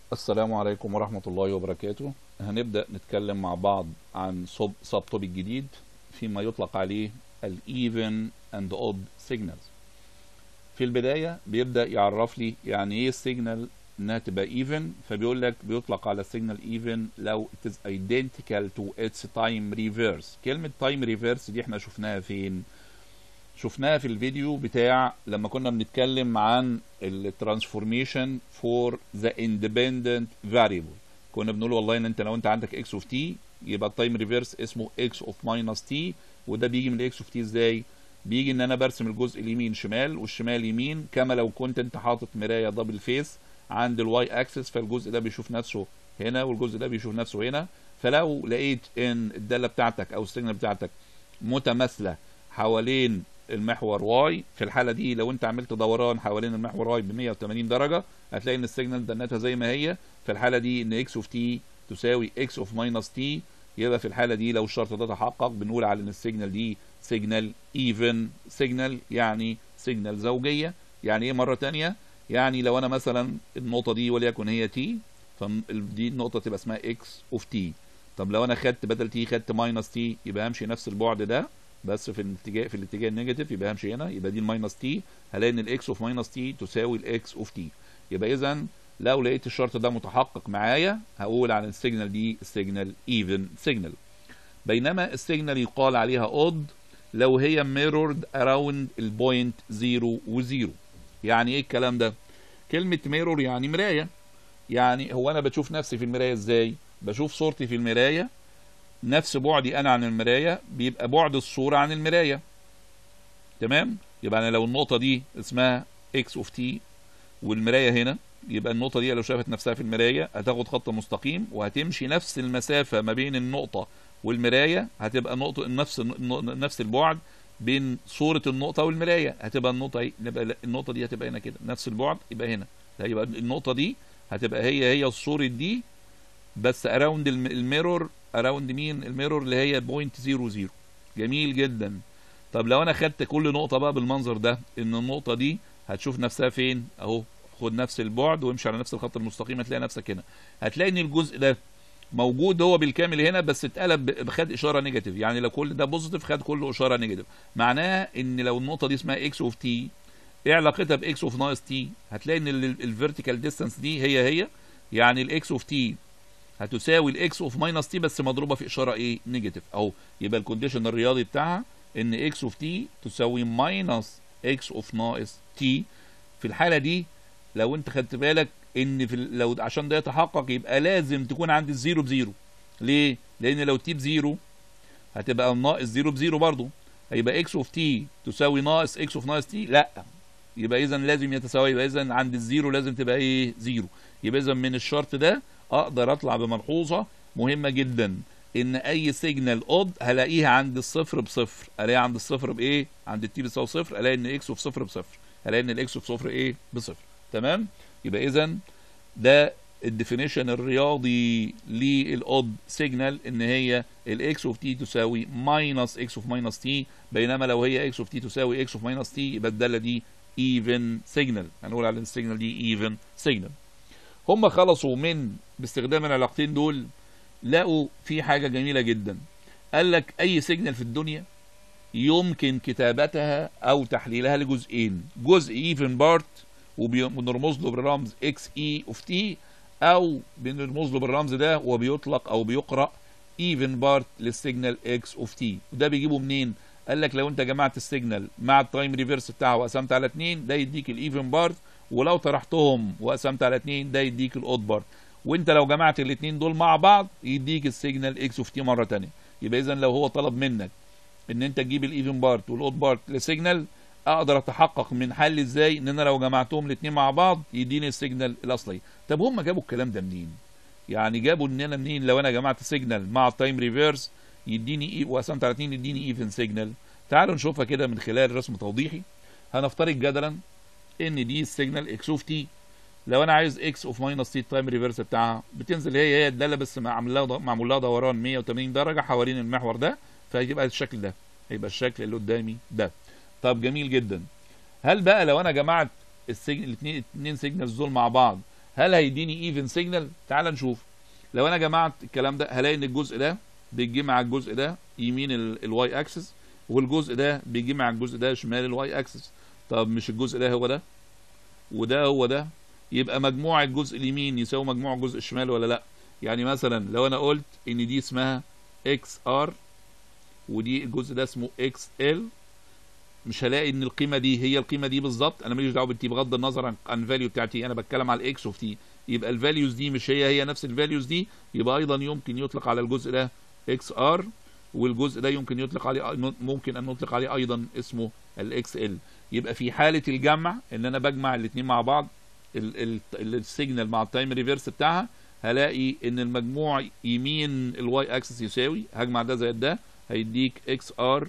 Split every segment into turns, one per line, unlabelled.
السلام عليكم ورحمة الله وبركاته هنبدأ نتكلم مع بعض عن سب سب توبيك جديد فيما يطلق عليه ال even and odd signals في البداية بيبدأ يعرف لي يعني ايه السيجنال انها تبقى even فبيقول لك بيطلق على السيجنال even لو it is identical to its time reverse كلمة time reverse دي احنا شفناها فين شفناها في الفيديو بتاع لما كنا بنتكلم عن الترانسفورميشن فور ذا اندبندنت فاريبل كنا بنقول والله ان انت لو انت عندك اكس اوف تي يبقى التايم ريفرس اسمه اكس اوف ماينس تي وده بيجي من الاكس اوف تي ازاي بيجي ان انا برسم الجزء اليمين شمال والشمال يمين كما لو كنت انت حاطط مرايه دبل فيس عند الواي اكسس فالجزء ده بيشوف نفسه هنا والجزء ده بيشوف نفسه هنا فلو لقيت ان الداله بتاعتك او السيجنال بتاعتك متماثله حوالين المحور واي في الحاله دي لو انت عملت دوران حوالين المحور واي ب 180 درجه هتلاقي ان السيجنال دنتها زي ما هي في الحاله دي ان اكس اوف تي تساوي اكس اوف ماينس تي يبقى في الحاله دي لو الشرط ده تحقق بنقول على ان السيجنال دي سيجنال ايفن سيجنال يعني سيجنال زوجيه يعني ايه مره ثانيه يعني لو انا مثلا النقطه دي وليكن هي تي فدي النقطه تبقى اسمها اكس اوف تي طب لو انا خدت بدل تي خدت ماينس تي يبقى همشي نفس البعد ده بس في الاتجاه في الاتجاه النيجاتيف يبقى همشي هنا يبقى دي الماينس تي هلاقي ان الاكس اوف ماينس تي تساوي الاكس اوف تي يبقى اذا لو لقيت الشرط ده متحقق معايا هقول على السيجنال دي السيجنال ايفن سيجنال بينما السيجنال يقال عليها اود لو هي ميرورد اراوند البوينت 0 و0 يعني ايه الكلام ده كلمه ميرور يعني مرايه يعني هو انا بشوف نفسي في المرايه ازاي بشوف صورتي في المرايه نفس بعدي انا عن المرايه بيبقى بعد الصوره عن المرايه تمام يبقى انا لو النقطه دي اسمها اكس اوف تي والمرايه هنا يبقى النقطه دي لو شافت نفسها في المرايه هتاخد خط مستقيم وهتمشي نفس المسافه ما بين النقطه والمرايه هتبقى نقطه نفس نفس البعد بين صوره النقطه والمرايه هتبقى النقطه ايه نبقى النقطه دي هتبقى هنا كده نفس البعد يبقى هنا يبقى النقطه دي هتبقى هي هي الصوره دي بس اراوند الميرور اراوند مين الميرور اللي هي بوينت زيرو زيرو جميل جدا طب لو انا خدت كل نقطه بقى بالمنظر ده ان النقطه دي هتشوف نفسها فين اهو خد نفس البعد وامشي على نفس الخط المستقيم هتلاقي نفسك هنا هتلاقي ان الجزء ده موجود هو بالكامل هنا بس اتقلب خد اشاره نيجاتيف يعني لو كل ده بوزيتيف خد كله اشاره نيجاتيف معناها ان لو النقطه دي اسمها اكس اوف تي ايه علاقتها باكس اوف ناقص تي هتلاقي ان الفيرتيكال ديستانس دي هي هي يعني الاكس اوف تي هتساوي الاكس اوف ماينس تي بس مضروبه في اشاره ايه نيجاتيف اهو يبقى الكونديشن الرياضي بتاعها ان اكس اوف تي تساوي ماينس اكس اوف ناقص تي في الحاله دي لو انت خدت بالك ان في لو عشان ده يتحقق يبقى لازم تكون عند الزيرو بزيرو ليه لان لو تي بزيرو هتبقى ناقص زيرو بزيرو برضو هيبقى اكس اوف تي تساوي ناقص اكس اوف ناقص تي لا يبقى اذا لازم يتساوي يبقى اذا عند الزيرو لازم تبقى ايه زيرو يبقى اذا من الشرط ده اقدر اطلع بملحوظه مهمه جدا ان اي سيجنال اود هلاقيها عند الصفر بصفر الاقيها عند الصفر بايه عند التي بتساوي صفر الاقي ان اكس اوف صفر بصفر الاقي ان الاكس اوف صفر ايه بصفر تمام يبقى اذا ده الديفينيشن الرياضي للاود سيجنال ان هي الاكس اوف تي تساوي ماينس اكس اوف ماينس تي بينما لو هي اكس اوف تي تساوي اكس اوف ماينس تي يبقى الداله دي ايفن سيجنال هنقول على السيجنال دي ايفن سيجنال هم خلصوا من باستخدام العلاقتين دول لقوا في حاجة جميلة جدا قال لك أي سيجنال في الدنيا يمكن كتابتها أو تحليلها لجزئين جزء ايفن بارت وبنرمز له بالرمز اكس اي اوف تي أو بنرمز له بالرمز ده وبيطلق أو بيقرأ ايفن بارت للسيجنال اكس اوف تي وده بيجيبه منين؟ قال لك لو انت جمعت السيجنال مع التايم ريفرس بتاعه وقسمت على اتنين ده يديك الايفن بارت ولو طرحتهم وقسمت على اتنين ده يديك الاود بارت وانت لو جمعت الاتنين دول مع بعض يديك السيجنال اكس اوف تي مره تانية يبقى اذا لو هو طلب منك ان انت تجيب الايفن بارت والاود بارت لسيجنال اقدر اتحقق من حل ازاي ان انا لو جمعتهم الاتنين مع بعض يديني السيجنال الاصلي طب هم جابوا الكلام ده منين يعني جابوا ان انا منين لو انا جمعت سيجنال مع التايم ريفيرس يديني ايه وقسمت على اتنين يديني ايفن سيجنال تعالوا نشوفها كده من خلال رسم توضيحي هنفترض جدلا ان دي السيجنال اكس اوف تي لو انا عايز اكس اوف ماينس تي التايم ريفرس بتاعها بتنزل هي هي الداله بس معمول لها معمول لها دوران 180 درجه حوالين المحور ده فهيبقى الشكل ده هيبقى الشكل اللي قدامي ده طب جميل جدا هل بقى لو انا جمعت السجن الاثنين الاثنين سيجنالز دول مع بعض هل هيديني ايفن سيجنال تعال نشوف لو انا جمعت الكلام ده هلاقي ان الجزء ده بيتجمع الجزء ده يمين الواي اكسس والجزء ده بيجمع الجزء ده شمال الواي اكسس طب مش الجزء ده هو ده وده هو ده يبقى مجموع الجزء اليمين يساوي مجموع الجزء الشمال ولا لا يعني مثلا لو انا قلت ان دي اسمها اكس ار ودي الجزء ده اسمه اكس ال مش هلاقي ان القيمه دي هي القيمه دي بالظبط انا ماليش دعوه بالتي بغض النظر عن عن الفاليو بتاعتي انا بتكلم على الاكس اوف تي يبقى الفاليوز دي مش هي هي نفس الفاليوز دي يبقى ايضا يمكن يطلق على الجزء ده اكس ار والجزء ده يمكن يطلق عليه ممكن ان نطلق عليه ايضا اسمه الاكس ال يبقى في حاله الجمع ان انا بجمع الاثنين مع بعض السيجنال مع التايم ريفيرس بتاعها هلاقي ان المجموع يمين الواي اكسس يساوي هجمع ده زائد ده هيديك اكس ار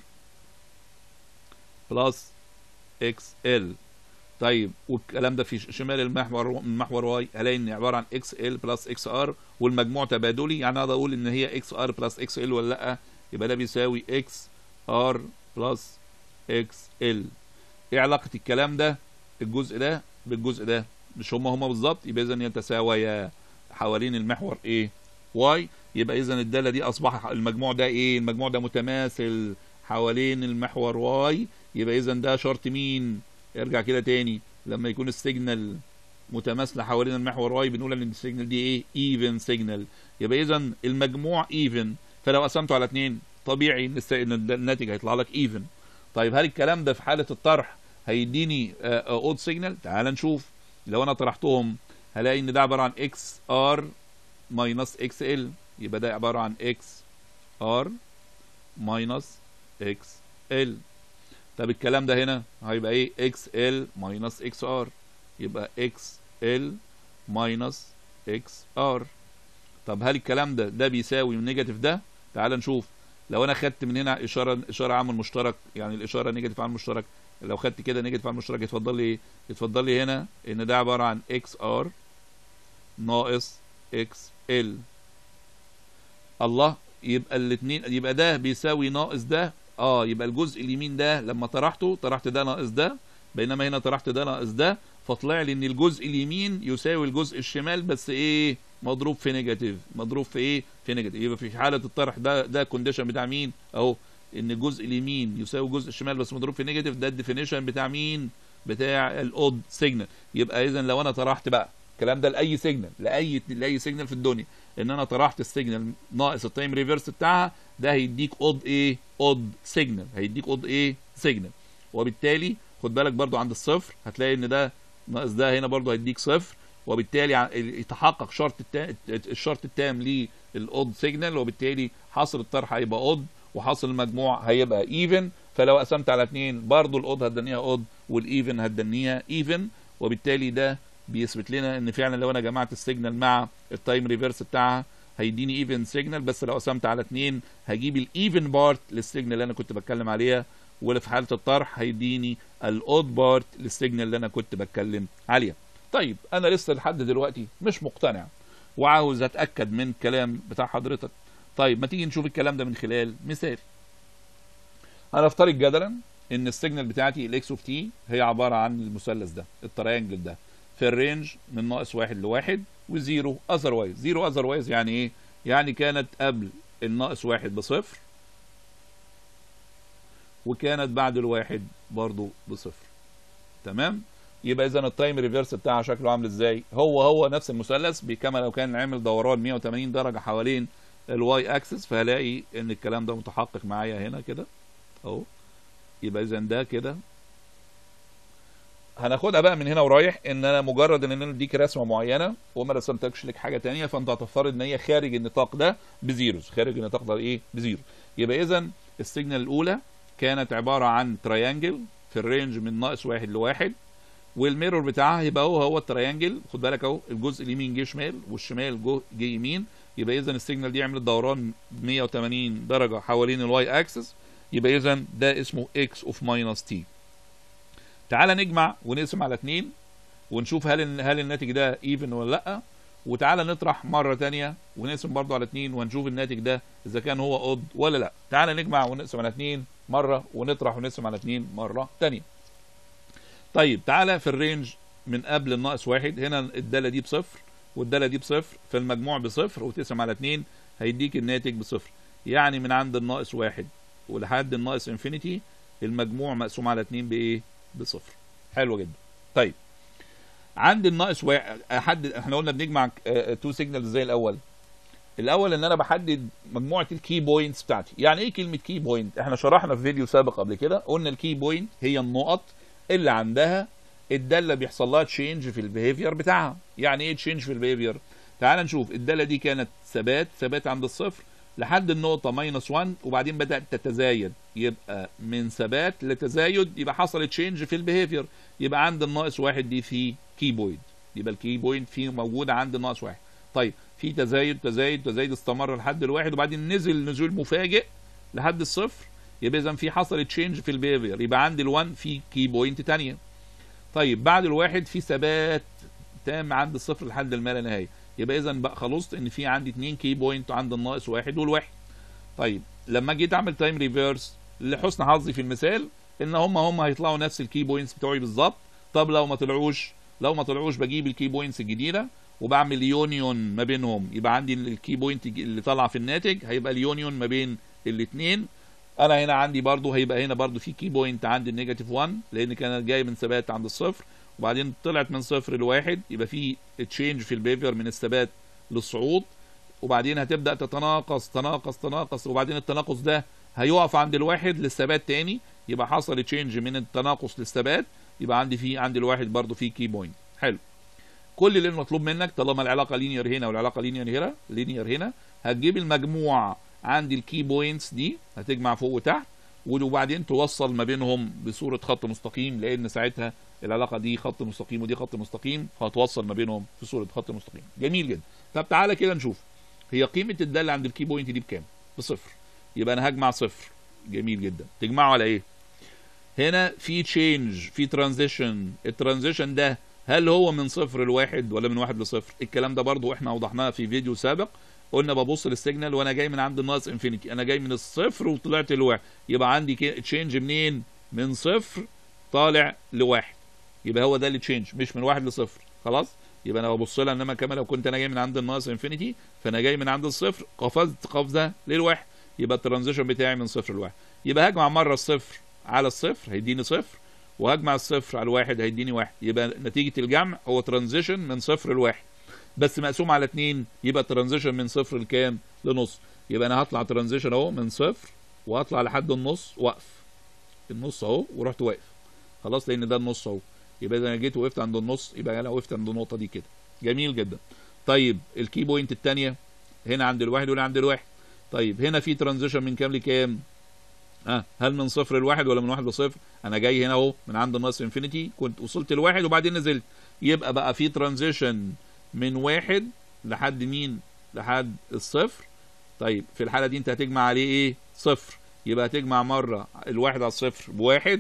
بلس اكس ال طيب والكلام ده في شمال المحور المحور واي هلاقي ان عباره عن اكس ال بلس اكس ار والمجموع تبادلي يعني اقدر اقول ان هي اكس ار بلس اكس ال ولا لا يبقى ده بيساوي اكس ار بلس اكس ال ايه علاقه الكلام ده الجزء ده بالجزء ده مش هما هما بالظبط يبقى اذا يتساويا حوالين المحور ايه واي يبقى اذا الداله دي اصبح المجموع ده ايه المجموع ده متماثل حوالين المحور واي يبقى اذا ده شرط مين ارجع كده تاني لما يكون السيجنال متماثله حوالين المحور واي بنقول ان السيجنال دي ايه ايفن سيجنال يبقى اذا المجموع ايفن فلو قسمته على اتنين طبيعي ان الناتج هيطلع لك ايفن طيب هل الكلام ده في حاله الطرح هيديني اود سيجنال تعال نشوف لو انا طرحتهم هلاقي ان ده عباره عن اكس ار ماينس اكس ال يبقى ده عباره عن اكس ار ماينس اكس ال طب الكلام ده هنا هيبقى ايه اكس ال ماينس اكس ار يبقى اكس ال ماينس اكس ار طب هل الكلام ده ده بيساوي نيجاتيف ده تعال نشوف لو انا خدت من هنا اشاره اشاره عامل مشترك يعني الاشاره نيجاتيف عامل مشترك لو خدت كده نيجاتيف عامل مشترك يتفضل لي ايه يتفضل لي هنا ان ده عباره عن اكس ار ناقص اكس ال الله يبقى الاثنين يبقى ده بيساوي ناقص ده اه يبقى الجزء اليمين ده لما طرحته طرحت ده ناقص ده بينما هنا طرحت ده ناقص ده فطلع لي ان الجزء اليمين يساوي الجزء الشمال بس ايه مضروب في نيجاتيف مضروب في ايه في نيجاتيف يبقى في حاله الطرح ده ده كونديشن بتاع مين اهو ان الجزء اليمين يساوي الجزء الشمال بس مضروب في نيجاتيف ده الديفينيشن بتاع مين بتاع الاود سيجنال يبقى اذا لو انا طرحت بقى الكلام ده لاي سيجنال لاي لاي سيجنال في الدنيا ان انا طرحت السيجنال ناقص التايم ريفرس بتاعها ده هيديك اود ايه اود سيجنال هيديك اود ايه سيجنال وبالتالي خد بالك برضو عند الصفر هتلاقي ان ده ناقص ده هنا برضو هيديك صفر وبالتالي يتحقق شرط التام الشرط التام للاود سيجنال وبالتالي حاصل الطرح هيبقى اود وحاصل المجموع هيبقى ايفن فلو قسمت على اتنين برضو الاود هتدنيها اود والايفن هتدنيها ايفن وبالتالي ده بيثبت لنا ان فعلا لو انا جمعت السيجنال مع التايم ريفرس بتاعها هيديني ايفن سيجنال بس لو قسمت على اتنين هجيب الايفن بارت للسيجنال اللي انا كنت بتكلم عليها ولا في حاله الطرح هيديني الاود بارت للسيجنال اللي انا كنت بتكلم عليها طيب انا لسه لحد دلوقتي مش مقتنع وعاوز اتاكد من كلام بتاع حضرتك طيب ما تيجي نشوف الكلام ده من خلال مثال هنفترض جدلا ان السيجنال بتاعتي الاكس اوف تي هي عباره عن المثلث ده التريانجل ده في الرينج من ناقص واحد لواحد وزيرو اذروايز زيرو اذروايز يعني ايه يعني كانت قبل الناقص واحد بصفر وكانت بعد الواحد برضو بصفر تمام يبقى اذا التايم ريفيرس بتاعها شكله عامل ازاي هو هو نفس المثلث كما لو كان عامل دوران 180 درجه حوالين الواي اكسس فهلاقي ان الكلام ده متحقق معايا هنا كده اهو يبقى اذا ده كده هناخدها بقى من هنا ورايح ان انا مجرد ان انا اديك رسمه معينه وما رسمتكش لك حاجه تانية فانت هتفترض ان هي خارج النطاق ده بزيروز خارج النطاق ده ايه بزيرو يبقى اذا السيجنال الاولى كانت عباره عن تريانجل في الرينج من ناقص واحد لواحد والميرور بتاعها يبقى هو هو التريانجل خد بالك اهو الجزء اليمين جه شمال والشمال جه جه يمين يبقى اذا السيجنال دي عملت دوران 180 درجه حوالين الواي اكسس يبقى اذا ده اسمه اكس اوف ماينس تي تعالى نجمع ونقسم على 2 ونشوف هل هل الناتج ده ايفن ولا لا وتعالى نطرح مره ثانيه ونقسم برضو على 2 ونشوف الناتج ده اذا كان هو اود ولا لا تعالى نجمع ونقسم على 2 مره ونطرح ونقسم على 2 مره ثانيه طيب تعالى في الرينج من قبل الناقص واحد هنا الداله دي بصفر والداله دي بصفر فالمجموع بصفر وتقسم على اتنين هيديك الناتج بصفر يعني من عند الناقص واحد ولحد الناقص انفينيتي المجموع مقسوم على اتنين بايه بصفر حلو جدا طيب عند الناقص واحد احدد احنا قلنا بنجمع تو سيجنالز زي الاول الاول ان انا بحدد مجموعه الكي بوينتس بتاعتي يعني ايه كلمه كي بوينت احنا شرحنا في فيديو سابق قبل كده قلنا الكي بوينت هي النقط اللي عندها الداله بيحصل لها تشينج في البيهيفير بتاعها يعني ايه تشينج في البيهيفير تعال نشوف الداله دي كانت ثبات ثبات عند الصفر لحد النقطه ماينس 1 وبعدين بدات تتزايد يبقى من ثبات لتزايد يبقى حصل تشينج في البيهيفير يبقى عند الناقص واحد دي في كي بوينت يبقى الكي بوينت فيه موجوده عند الناقص واحد طيب في تزايد تزايد تزايد استمر لحد الواحد وبعدين نزل نزول مفاجئ لحد الصفر يبقى اذا في حصل تشينج في البيهيفير يبقى عند ال1 في كي بوينت ثانيه طيب بعد الواحد في ثبات تام عند الصفر لحد ما لا نهايه يبقى اذا بقى خلصت ان في عندي 2 كي بوينت عند الناقص واحد والواحد طيب لما جيت اعمل تايم ريفيرس لحسن حظي في المثال ان هم هم هيطلعوا نفس الكي بوينتس بتوعي بالظبط طب لو ما طلعوش لو ما طلعوش بجيب الكي بوينتس الجديده وبعمل يونيون ما بينهم يبقى عندي الكي بوينت اللي طالعه في الناتج هيبقى اليونيون ما بين الاثنين انا هنا عندي برضو هيبقى هنا برضو في كي بوينت عندي النيجاتيف 1 لان كانت جاي من ثبات عند الصفر وبعدين طلعت من صفر لواحد يبقى في تشينج في البيفير من الثبات للصعود وبعدين هتبدا تتناقص تناقص تناقص وبعدين التناقص ده هيقف عند الواحد للثبات تاني يبقى حصل تشينج من التناقص للثبات يبقى عندي في عند الواحد برضو في كي بوينت حلو كل اللي المطلوب منك طالما العلاقه لينير هنا والعلاقه لينير هنا لينير هنا هتجيب المجموع عند الكي بوينتس دي هتجمع فوق وتحت وبعدين توصل ما بينهم بصوره خط مستقيم لان ساعتها العلاقه دي خط مستقيم ودي خط مستقيم فهتوصل ما بينهم في صوره خط مستقيم جميل جدا طب تعالى كده نشوف هي قيمه الداله عند الكي بوينت دي بكام بصفر يبقى انا هجمع صفر جميل جدا تجمعه على ايه هنا في تشينج في ترانزيشن الترانزيشن ده هل هو من صفر لواحد ولا من واحد لصفر الكلام ده برضو احنا وضحناه في فيديو سابق قلنا ببص للسيجنال وانا جاي من عند الناقص انفينيتي انا جاي من الصفر وطلعت لواحد يبقى عندي تشينج منين من صفر طالع لواحد يبقى هو ده اللي تشينج مش من واحد لصفر خلاص يبقى انا ببص لها انما كمان لو كنت انا جاي من عند الناقص انفينيتي فانا جاي من عند الصفر قفزت قفزه للواحد يبقى الترانزيشن بتاعي من صفر لواحد يبقى هجمع مره الصفر على الصفر هيديني صفر وهجمع الصفر على الواحد هيديني واحد يبقى نتيجة الجمع هو ترانزيشن من صفر لواحد بس مقسوم على اتنين يبقى ترانزيشن من صفر لكام لنص يبقى انا هطلع ترانزيشن اهو من صفر وهطلع لحد النص واقف النص اهو ورحت واقف خلاص لان ده النص اهو يبقى اذا انا جيت وقفت عند النص يبقى انا وقفت عند النقطه دي كده جميل جدا طيب الكي بوينت الثانيه هنا عند الواحد وهنا عند الواحد طيب هنا في ترانزيشن من كام لكام ها هل من صفر لواحد ولا من واحد لصفر انا جاي هنا اهو من عند الناقص انفينيتي كنت وصلت لواحد وبعدين نزلت يبقى بقى في ترانزيشن من واحد لحد مين لحد الصفر طيب في الحاله دي انت هتجمع عليه ايه صفر يبقى هتجمع مره الواحد على الصفر بواحد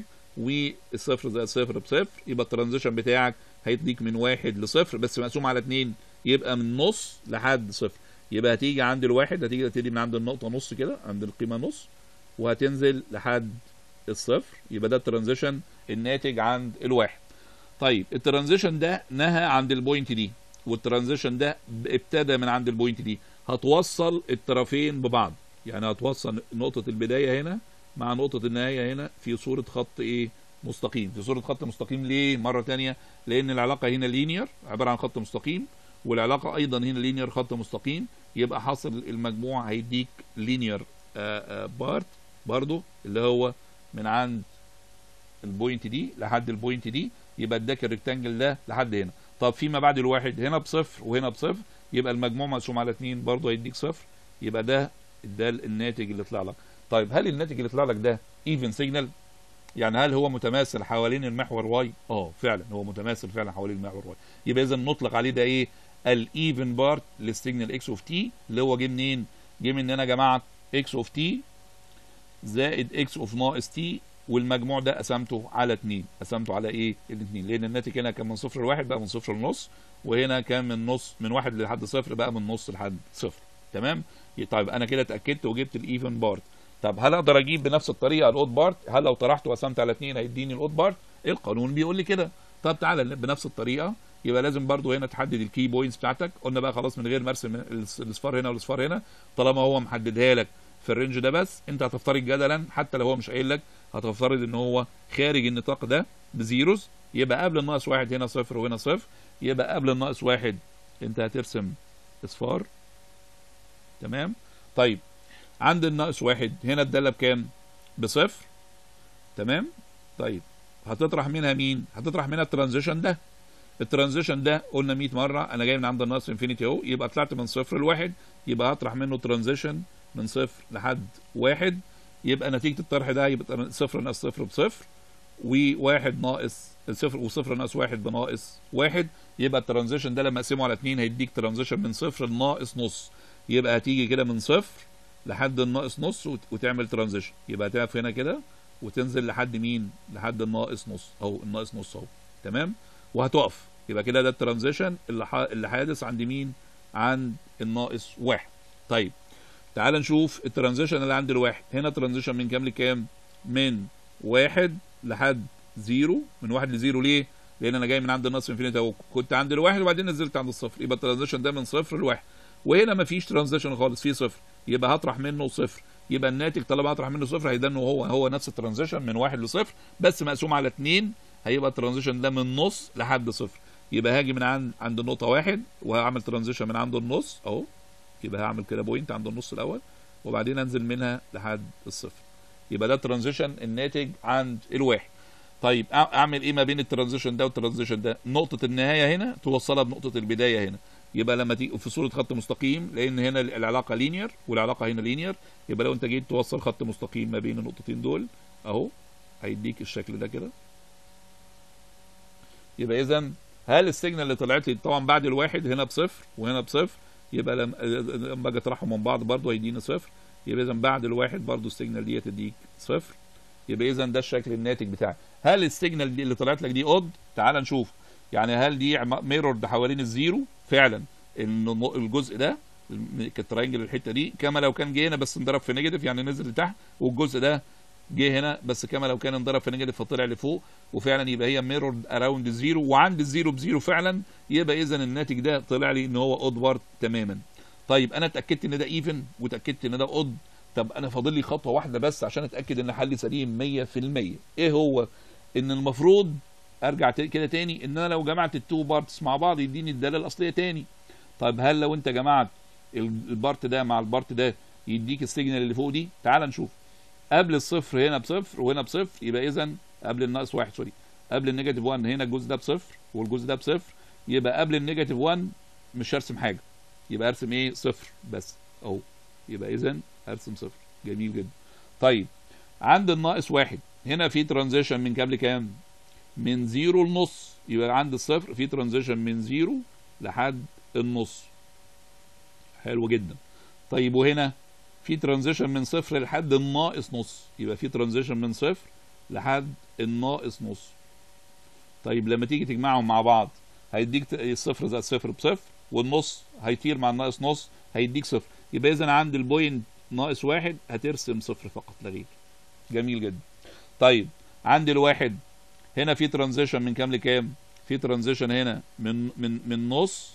والصفر زائد صفر بصفر يبقى الترانزيشن بتاعك هيديك من واحد لصفر بس مقسوم على اتنين يبقى من نص لحد صفر يبقى هتيجي عند الواحد هتيجي تبتدي من عند النقطه نص كده عند القيمه نص وهتنزل لحد الصفر يبقى ده الترانزيشن الناتج عند الواحد طيب الترانزيشن ده نهى عند البوينت دي والترانزيشن ده ابتدى من عند البوينت دي هتوصل الطرفين ببعض يعني هتوصل نقطة البداية هنا مع نقطة النهاية هنا في صورة خط ايه مستقيم في صورة خط مستقيم ليه مرة تانية لان العلاقة هنا لينير عبارة عن خط مستقيم والعلاقة ايضا هنا لينير خط مستقيم يبقى حاصل المجموع هيديك لينير بارت برضو اللي هو من عند البوينت دي لحد البوينت دي يبقى اداك الريكتانجل ده لحد هنا طب فيما بعد الواحد هنا بصفر وهنا بصفر يبقى المجموع مقسوم على اتنين برضه هيديك صفر يبقى ده ده الناتج اللي طلع لك طيب هل الناتج اللي طلع لك ده ايفن سيجنال يعني هل هو متماثل حوالين المحور واي اه فعلا هو متماثل فعلا حوالين المحور واي يبقى اذا نطلق عليه ده ايه الايفن بارت للسيجنال اكس اوف تي اللي هو جه منين جه من ان انا جمعت اكس اوف تي زائد اكس اوف ناقص تي والمجموع ده قسمته على 2 قسمته على ايه الاثنين لان الناتج هنا كان من صفر لواحد بقى من صفر لنص وهنا كان من نص من واحد لحد صفر بقى من نص لحد صفر تمام طيب انا كده اتاكدت وجبت الايفن بارت طب هل اقدر اجيب بنفس الطريقه الاود بارت هل لو طرحت وقسمت على 2 هيديني الاود بارت القانون بيقول لي كده طب تعالى بنفس الطريقه يبقى لازم برضو هنا تحدد الكي بوينتس بتاعتك قلنا بقى خلاص من غير ما ارسم الس- الاصفار هنا والاصفار هنا طالما هو محددها لك في الرينج ده بس انت هتفترض جدلا حتى لو هو مش قايل لك هتفترض ان هو خارج النطاق ده بزيروز يبقى قبل الناقص واحد هنا صفر وهنا صفر يبقى قبل الناقص واحد انت هترسم اصفار تمام طيب عند الناقص واحد هنا الداله بكام بصفر تمام طيب هتطرح منها مين هتطرح منها الترانزيشن ده الترانزيشن ده قلنا 100 مره انا جاي من عند الناقص انفينيتي اهو يبقى طلعت من صفر لواحد يبقى هطرح منه ترانزيشن من صفر لحد واحد يبقى نتيجه الطرح ده يبقى صفر ناقص صفر بصفر وواحد ناقص صفر وصفر ناقص واحد بناقص واحد يبقى الترانزيشن ده لما اقسمه على اتنين هيديك ترانزيشن من صفر لناقص نص يبقى هتيجي كده من صفر لحد الناقص نص وت- وتعمل ترانزيشن يبقى هتقف هنا كده وتنزل لحد مين لحد الناقص نص اهو الناقص نص اهو تمام وهتقف يبقى كده ده الترانزيشن اللي ح... اللي حادث عند مين عند الناقص واحد طيب تعال نشوف الترانزيشن اللي عند الواحد هنا ترانزيشن من كام لكام من واحد لحد زيرو من واحد لزيرو ليه لان انا جاي من عند الناقص انفينيتي اهو كنت عند الواحد وبعدين نزلت عند الصفر يبقى الترانزيشن ده من صفر لواحد وهنا مفيش ترانزيشن خالص في صفر يبقى هطرح منه صفر يبقى الناتج طالما هطرح منه صفر هيبقى انه هو هو نفس الترانزيشن من واحد لصفر بس مقسوم على اتنين هيبقى الترانزيشن ده من نص لحد صفر يبقى هاجي من عند عند النقطة واحد وهعمل ترانزيشن من عند النص اهو يبقى هعمل كده بوينت عند النص الأول وبعدين انزل منها لحد الصفر يبقى ده الترانزيشن الناتج عند الواحد طيب أع- اعمل ايه ما بين الترانزيشن ده والترانزيشن ده نقطة النهاية هنا توصلها بنقطة البداية هنا يبقى لما تيجي في صورة خط مستقيم لأن هنا العلاقة لينير والعلاقة هنا لينير يبقى لو أنت جيت توصل خط مستقيم ما بين النقطتين دول أهو هيديك الشكل ده كده يبقى إذا هل السيجنال اللي طلعت لي طبعا بعد الواحد هنا بصفر وهنا بصفر يبقى لما لما اجي اطرحهم من بعض برضه هيديني صفر يبقى اذا بعد الواحد برضه السيجنال دي تديك صفر يبقى اذا ده الشكل الناتج بتاعي هل السيجنال دي اللي طلعت لك دي اود تعال نشوف يعني هل دي ميرورد حوالين الزيرو فعلا ان الجزء ده كالتراينجل الحته دي كما لو كان جه هنا بس انضرب في نيجاتيف يعني نزل لتحت والجزء ده جه هنا بس كما لو كان انضرب في نيجاتيف فطلع لفوق وفعلا يبقى هي ميرورد اراوند الزيرو وعند الزيرو بزيرو فعلا يبقى اذا الناتج ده طلع لي ان هو اود بارت تماما طيب انا اتاكدت ان ده ايفن واتاكدت ان ده اود طب انا فاضل لي خطوه واحده بس عشان اتاكد ان حلي سليم 100% ايه هو ان المفروض ارجع كده تاني ان انا لو جمعت التو بارتس مع بعض يديني الداله الاصليه تاني طيب هل لو انت جمعت البارت ده مع البارت ده يديك السيجنال اللي فوق دي تعال نشوف قبل الصفر هنا بصفر وهنا بصفر يبقى اذا قبل الناقص واحد سوري قبل النيجاتيف 1 هنا الجزء ده بصفر والجزء ده بصفر يبقى قبل النيجاتيف 1 مش هرسم حاجه يبقى ارسم ايه صفر بس اهو يبقى اذا ارسم صفر جميل جدا طيب عند الناقص واحد هنا في ترانزيشن من كام لكام من زيرو لنص يبقى عند الصفر في ترانزيشن من زيرو لحد النص حلو جدا طيب وهنا في ترانزيشن من صفر لحد الناقص نص يبقى في ترانزيشن من صفر لحد الناقص نص طيب لما تيجي تجمعهم مع بعض هيديك الصفر زائد صفر بصفر والنص هيطير مع الناقص نص هيديك صفر يبقى اذا عند البوينت ناقص واحد هترسم صفر فقط لا غير جميل جدا طيب عند الواحد هنا في ترانزيشن من كام لكام في ترانزيشن هنا من من من نص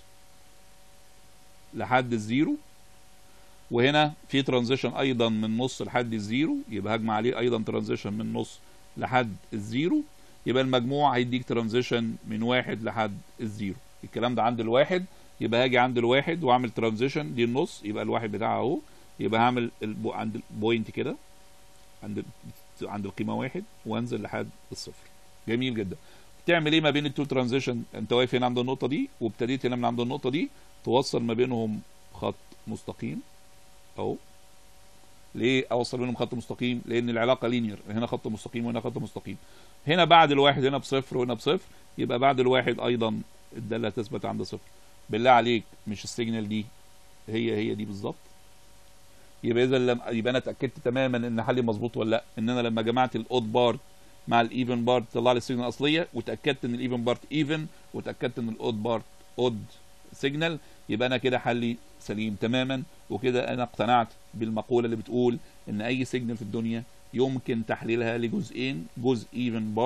لحد الزيرو وهنا في ترانزيشن ايضا من نص لحد الزيرو يبقى هجمع عليه ايضا ترانزيشن من نص لحد الزيرو يبقى المجموع هيديك ترانزيشن من واحد لحد الزيرو الكلام ده عند الواحد يبقى هاجي عند الواحد واعمل ترانزيشن دي النص يبقى الواحد بتاعها اهو يبقى هعمل البو عند البوينت كده عند عند القيمه واحد وانزل لحد الصفر جميل جدا تعمل ايه ما بين التو ترانزيشن انت واقف هنا عند النقطه دي وابتديت هنا من عند النقطه دي توصل ما بينهم خط مستقيم اهو ليه اوصل بينهم خط مستقيم لان العلاقه لينير هنا خط مستقيم وهنا خط مستقيم هنا بعد الواحد هنا بصفر وهنا بصفر يبقى بعد الواحد ايضا الداله تثبت عند صفر بالله عليك مش السيجنال دي هي هي دي بالظبط يبقى اذا لما يبقى انا اتاكدت تماما ان حلي مظبوط ولا لا ان انا لما جمعت الاود بارت مع الايفن بارت طلع لي السيجنال الاصليه وتاكدت ان الايفن بارت ايفن وتاكدت ان الاود بارت اود سيجنال يبقى انا كده حلي سليم تماما وكده انا اقتنعت بالمقوله اللي بتقول ان اي سيجنال في الدنيا يمكن تحليلها لجزئين جزء ايفن بارت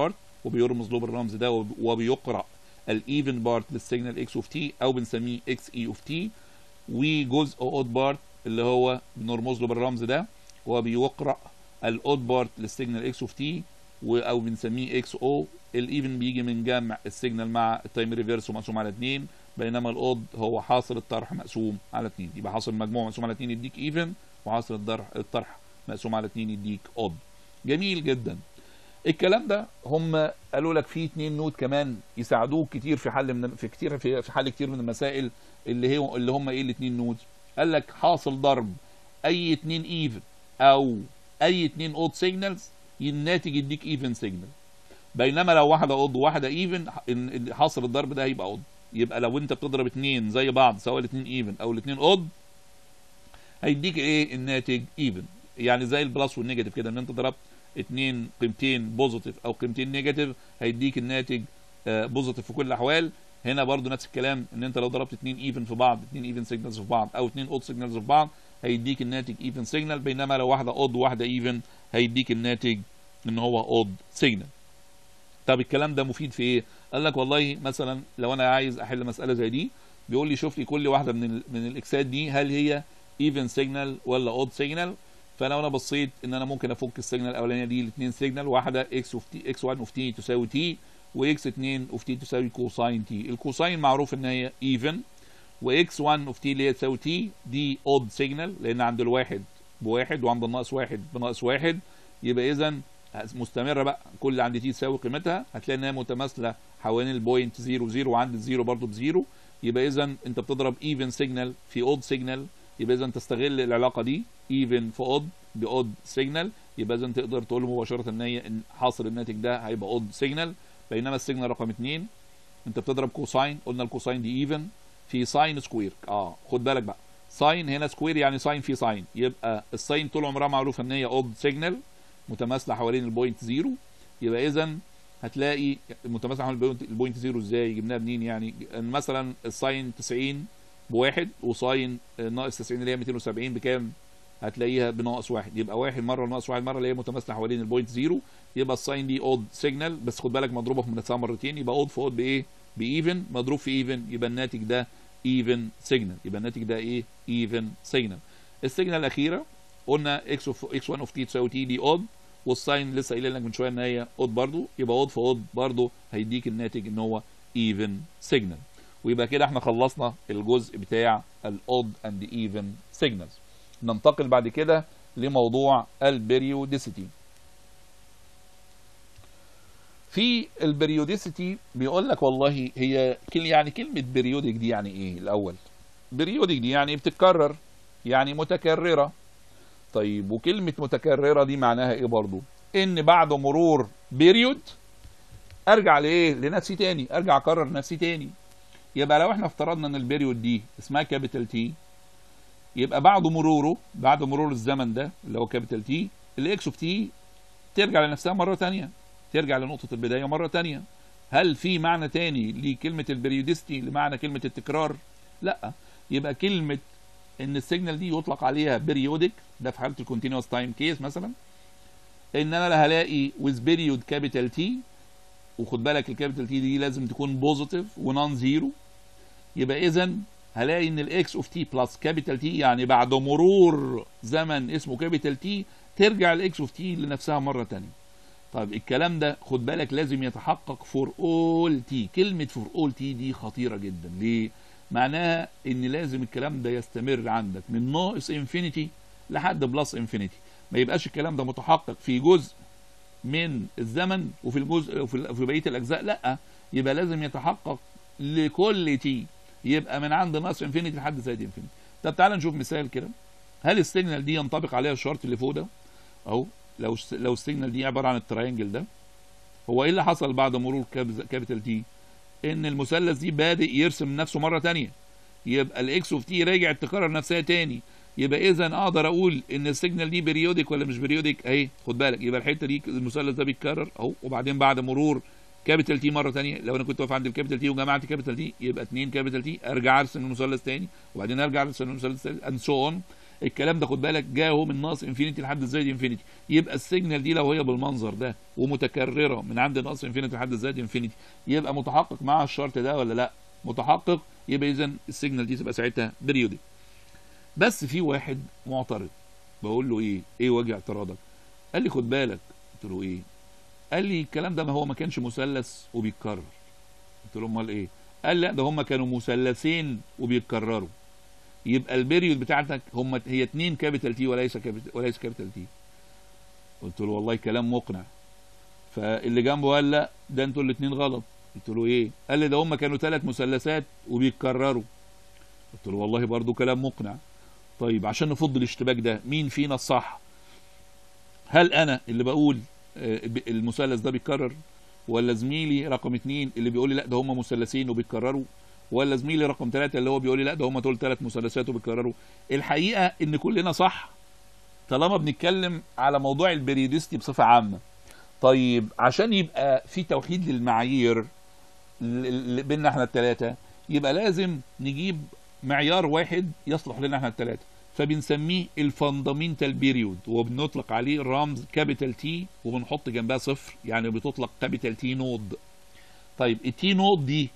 وبيرمز له بالرمز ده وب- وبيقرا الايفن بارت للسيجنال اكس اوف تي او بنسميه اكس اي اوف تي وجزء اود بارت اللي هو بنرمز له بالرمز ده وبيقرا الاود بارت للسيجنال اكس اوف تي او بنسميه اكس او الايفن بيجي من جمع السيجنال مع التايم ريفيرس ومقسوم على 2 بينما الاود هو حاصل الطرح مقسوم على 2 يبقى حاصل المجموع مقسوم على 2 يديك ايفن وحاصل الطرح الطرح مقسوم على 2 يديك اود جميل جدا الكلام ده هم قالوا لك في اتنين نوت كمان يساعدوك كتير في حل من في كتير في, في حل كتير من المسائل اللي هي اللي هم ايه الاتنين نوت قال لك حاصل ضرب اي اتنين ايفن او اي اتنين اود سيجنالز الناتج يديك ايفن سيجنال بينما لو واحده اود وواحده ايفن حاصل الضرب ده هيبقى اود يبقى لو انت بتضرب اتنين زي بعض سواء الاتنين ايفن او الاتنين اود هيديك ايه الناتج ايفن يعني زي البلس والنيجاتيف كده ان انت ضربت اتنين قيمتين بوزيتيف او قيمتين نيجاتيف هيديك الناتج بوزيتيف في كل الاحوال هنا برضو نفس الكلام ان انت لو ضربت اتنين ايفن في بعض اتنين ايفن سيجنالز في بعض او اتنين اود سيجنالز في بعض هيديك الناتج ايفن سيجنال بينما لو واحده اود وواحده ايفن هيديك الناتج ان هو اود سيجنال طب الكلام ده مفيد في ايه قال لك والله مثلا لو انا عايز احل مساله زي دي بيقول لي شوف لي كل واحده من ال من الاكسات دي هل هي ايفن سيجنال ولا اود سيجنال فلو انا بصيت ان انا ممكن افك السيجنال الاولانيه دي لاثنين سيجنال واحده اكس اوف تي اكس 1 اوف تي تساوي تي واكس 2 اوف تي تساوي كوساين تي الكوساين معروف ان هي ايفن واكس 1 اوف تي اللي هي تساوي تي دي اود سيجنال لان عند الواحد بواحد وعند الناقص واحد بناقص واحد يبقى اذا مستمره بقى كل عند تي تساوي قيمتها هتلاقي انها متماثله حوالين البوينت 0 0 وعند الزيرو برضو بزيرو يبقى اذا انت بتضرب ايفن سيجنال في اود سيجنال يبقى اذا تستغل العلاقه دي ايفن في اود باود سيجنال يبقى اذا تقدر تقول له مباشره ان هي ان حاصل الناتج ده هيبقى اود سيجنال بينما السيجنال رقم 2 انت بتضرب كوساين قلنا الكوساين دي ايفن في ساين سكوير اه خد بالك بقى ساين هنا سكوير يعني ساين في ساين يبقى الساين طول عمرها معروفه ان هي اود سيجنال متماثله حوالين البوينت زيرو يبقى اذا هتلاقي متماثله حوالين البوينت زيرو ازاي جبناها منين يعني مثلا الساين 90 بواحد وساين ناقص 90 اللي هي 270 بكام؟ هتلاقيها بناقص واحد يبقى واحد مره ناقص واحد مره اللي هي متماثله حوالين البوينت زيرو يبقى الساين دي اود سيجنال بس خد بالك مضروبه في مناسبه مرتين يبقى اود في اود بايه؟ بايفن مضروب في ايفن يبقى الناتج ده ايفن سيجنال يبقى الناتج ده ايه؟ ايفن سيجنال السيجنال الاخيره قلنا اكس اوف اكس 1 اوف تي تساوي تي دي اود والساين لسه قايل لك من شويه ان هي اود برضو يبقى اود في اود برضو هيديك الناتج ان هو ايفن سيجنال ويبقى كده احنا خلصنا الجزء بتاع الاود اند ايفن سيجنالز ننتقل بعد كده لموضوع البريوديسيتي في البريوديسيتي بيقول لك والله هي كل يعني كلمه بريودك دي يعني ايه الاول بريودك دي يعني بتتكرر يعني متكرره طيب وكلمه متكرره دي معناها ايه برضو ان بعد مرور بيريود ارجع لايه لنفسي تاني ارجع اكرر نفسي تاني يبقى لو احنا افترضنا ان البيريود دي اسمها كابيتال تي يبقى بعد مروره بعد مرور الزمن ده اللي هو كابيتال تي الاكس اوف تي ترجع لنفسها مره تانية ترجع لنقطه البدايه مره تانية هل في معنى تاني لكلمه البريوديستي لمعنى كلمه التكرار لا يبقى كلمه ان السيجنال دي يطلق عليها بيريودك ده في حاله الكونتينوس تايم كيس مثلا ان انا هلاقي with بيريود كابيتال تي وخد بالك الكابيتال تي دي لازم تكون بوزيتيف ونون زيرو يبقى اذا هلاقي ان الاكس اوف تي بلس كابيتال تي يعني بعد مرور زمن اسمه كابيتال تي ترجع الاكس اوف تي لنفسها مره ثانيه طيب الكلام ده خد بالك لازم يتحقق فور اول تي كلمه فور اول تي دي خطيره جدا ليه معناها ان لازم الكلام ده يستمر عندك من ناقص انفينيتي لحد بلس انفينيتي ما يبقاش الكلام ده متحقق في جزء من الزمن وفي الجزء وفي في بقيه الاجزاء لا يبقى لازم يتحقق لكل تي يبقى من عند ناقص انفينيتي لحد زائد انفينيتي طب تعال نشوف مثال كده هل السيجنال دي ينطبق عليها الشرط اللي فوق ده اهو لو لو السيجنال دي عباره عن التراينجل ده هو ايه اللي حصل بعد مرور كابيتال تي ان المثلث دي بادئ يرسم نفسه مره تانية يبقى الاكس اوف تي راجع تكرر نفسها تاني يبقى اذا اقدر اقول ان السيجنال دي بريودك ولا مش بريودك اهي خد بالك يبقى الحته دي المثلث ده بيتكرر اهو وبعدين بعد مرور كابيتال تي مره ثانيه لو انا كنت واقف عند الكابيتال تي وجمعت كابيتال تي يبقى 2 كابيتال تي ارجع ارسم المثلث تاني وبعدين ارجع ارسم المثلث تاني اند سو اون الكلام ده خد بالك جاي اهو من ناقص انفينيتي لحد زائد انفينيتي يبقى السيجنال دي لو هي بالمنظر ده ومتكرره من عند ناقص انفينيتي لحد زائد انفينيتي يبقى متحقق مع الشرط ده ولا لا متحقق يبقى اذا السيجنال دي تبقى ساعتها بريودك بس في واحد معترض بقول له ايه ايه وجه اعتراضك قال لي خد بالك قلت له ايه قال لي الكلام ده ما هو ما كانش مثلث وبيتكرر قلت له امال ايه قال لا ده هم كانوا مثلثين وبيتكرروا يبقى البيريود بتاعتك هم هي اتنين كابيتال تي وليس كابيتال وليس كابيتال تي قلت له والله كلام مقنع فاللي جنبه قال لا ده انتوا الاثنين غلط قلت له ايه قال لي ده هم كانوا ثلاث مثلثات وبيتكرروا قلت له والله برضو كلام مقنع طيب عشان نفض الاشتباك ده مين فينا الصح هل انا اللي بقول آه، المثلث ده بيتكرر ولا زميلي رقم اتنين اللي بيقول لي لا ده هم مثلثين وبيتكرروا ولا زميلي رقم ثلاثة اللي هو بيقول لي لا ده هم دول ثلاث مثلثات وبيتكرروا الحقيقة ان كلنا صح طالما بنتكلم على موضوع البريودستي بصفة عامة طيب عشان يبقى في توحيد للمعايير ل- ل- بيننا احنا الثلاثة يبقى لازم نجيب معيار واحد يصلح لنا احنا الثلاثة فبنسميه الفاندامنتال بيريود وبنطلق عليه رمز كابيتال تي وبنحط جنبها صفر يعني بتطلق كابيتال تي نود طيب التي نود دي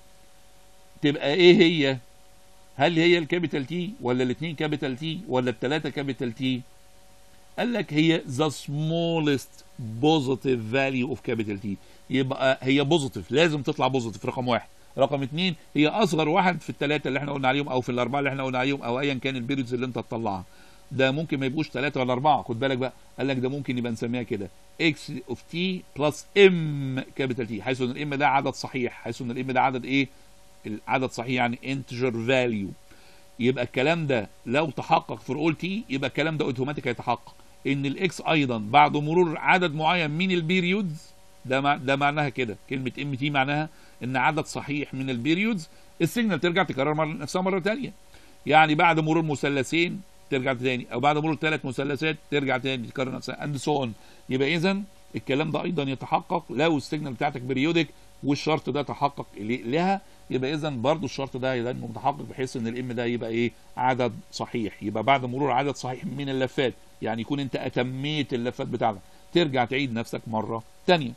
تبقى ايه هي هل هي الكابيتال تي ولا الاثنين كابيتال تي ولا الثلاثه كابيتال تي قال لك هي the smallest positive value of capital T يبقى هي بوزيتيف لازم تطلع بوزيتيف رقم واحد رقم اتنين هي اصغر واحد في الثلاثه اللي احنا قلنا عليهم او في الاربعه اللي احنا قلنا عليهم او ايا كان البيريدز اللي انت تطلعها ده ممكن ما يبقوش ثلاثه ولا اربعه خد بالك بقى قال لك ده ممكن يبقى نسميها كده اكس اوف تي بلس ام كابيتال تي حيث ان الام ده عدد صحيح حيث ان الام ده عدد ايه العدد صحيح يعني انتجر فاليو يبقى الكلام ده لو تحقق في اول تي يبقى الكلام ده اوتوماتيك هيتحقق ان الاكس ايضا بعد مرور عدد معين من البيريودز ده مع ده معناها كده كلمه ام تي معناها ان عدد صحيح من البيريودز السيجنال ترجع تكرر مر... نفسها مره ثانيه يعني بعد مرور مثلثين ترجع تاني او بعد مرور ثلاث مثلثات ترجع تاني تكرر نفسها اند سو اون يبقى اذا الكلام ده ايضا يتحقق لو السيجنال بتاعتك بريودك والشرط ده تحقق ل- لها يبقى اذا برضو الشرط ده يبقى انه متحقق بحيث ان الام ده يبقى ايه عدد صحيح يبقى بعد مرور عدد صحيح من اللفات يعني يكون انت اتميت اللفات بتاعتك ترجع تعيد نفسك مره تانية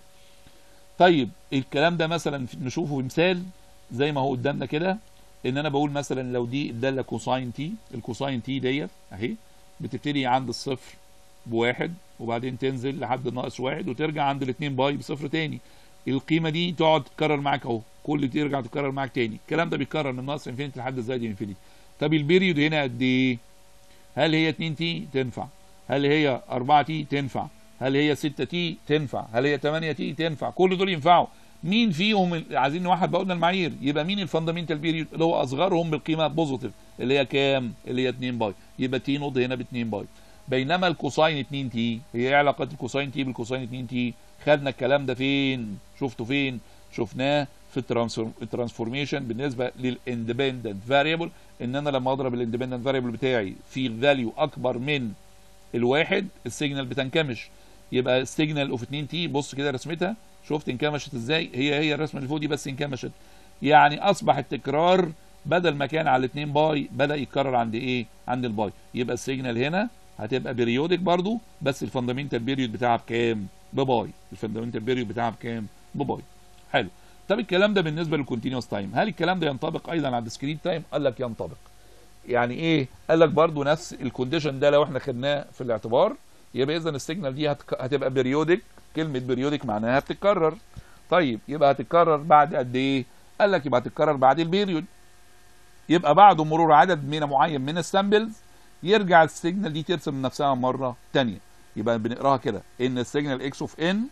طيب الكلام ده مثلا نشوفه في مثال زي ما هو قدامنا كده ان انا بقول مثلا لو دي الداله كوساين تي الكوساين تي ديت اهي بتبتدي عند الصفر بواحد وبعدين تنزل لحد ناقص واحد وترجع عند الاتنين باي بصفر تاني القيمه دي تقعد تتكرر معاك اهو كل دي ترجع تتكرر معاك تاني الكلام ده بيتكرر من ناقص انفينيتي لحد زائد انفينيتي طب البيريود هنا قد ايه هل هي 2 تي تنفع هل هي 4 تي تنفع هل هي 6 تي تنفع هل هي 8 تي تنفع كل دول ينفعوا مين فيهم ال- عايزين نوحد بقى قلنا المعايير يبقى مين الفاندامنتال بيريود اللي هو اصغرهم بالقيمه بوزيتيف اللي هي كام اللي هي 2 باي يبقى تي نود هنا ب 2 باي بينما الكوساين 2 تي هي ايه علاقه الكوساين تي بالكوساين 2 تي خدنا الكلام ده فين شفته فين شفناه في الترانسفور- الترانسفورميشن بالنسبه للاندبندنت فاريبل ان انا لما اضرب الاندبندنت فاريبل بتاعي في فاليو اكبر من الواحد السيجنال بتنكمش يبقى السيجنال اوف 2 تي بص كده رسمتها شفت انكمشت ازاي هي هي الرسمه اللي فوق دي بس انكمشت يعني اصبح التكرار بدل ما كان على 2 باي بدا يتكرر عند ايه عند الباي يبقى السيجنال هنا هتبقى بيريودك برضو بس الفاندامنتال بيريود بتاعها بكام بباي الفاندامنتال بيريود بتاعها بكام بباي حلو طب الكلام ده بالنسبه للكونتينوس تايم هل الكلام ده ينطبق ايضا على الديسكريت تايم قال لك ينطبق يعني ايه قال لك برضو نفس الكونديشن ده لو احنا خدناه في الاعتبار يبقى اذا السيجنال دي هتك... هتبقى بيريودك كلمه بيريودك معناها بتتكرر طيب يبقى هتتكرر بعد قد ايه قال لك يبقى هتتكرر بعد البيريود يبقى بعد مرور عدد من معين من السامبلز يرجع السيجنال دي ترسم نفسها مره تانية يبقى بنقراها كده ان السيجنال اكس اوف ان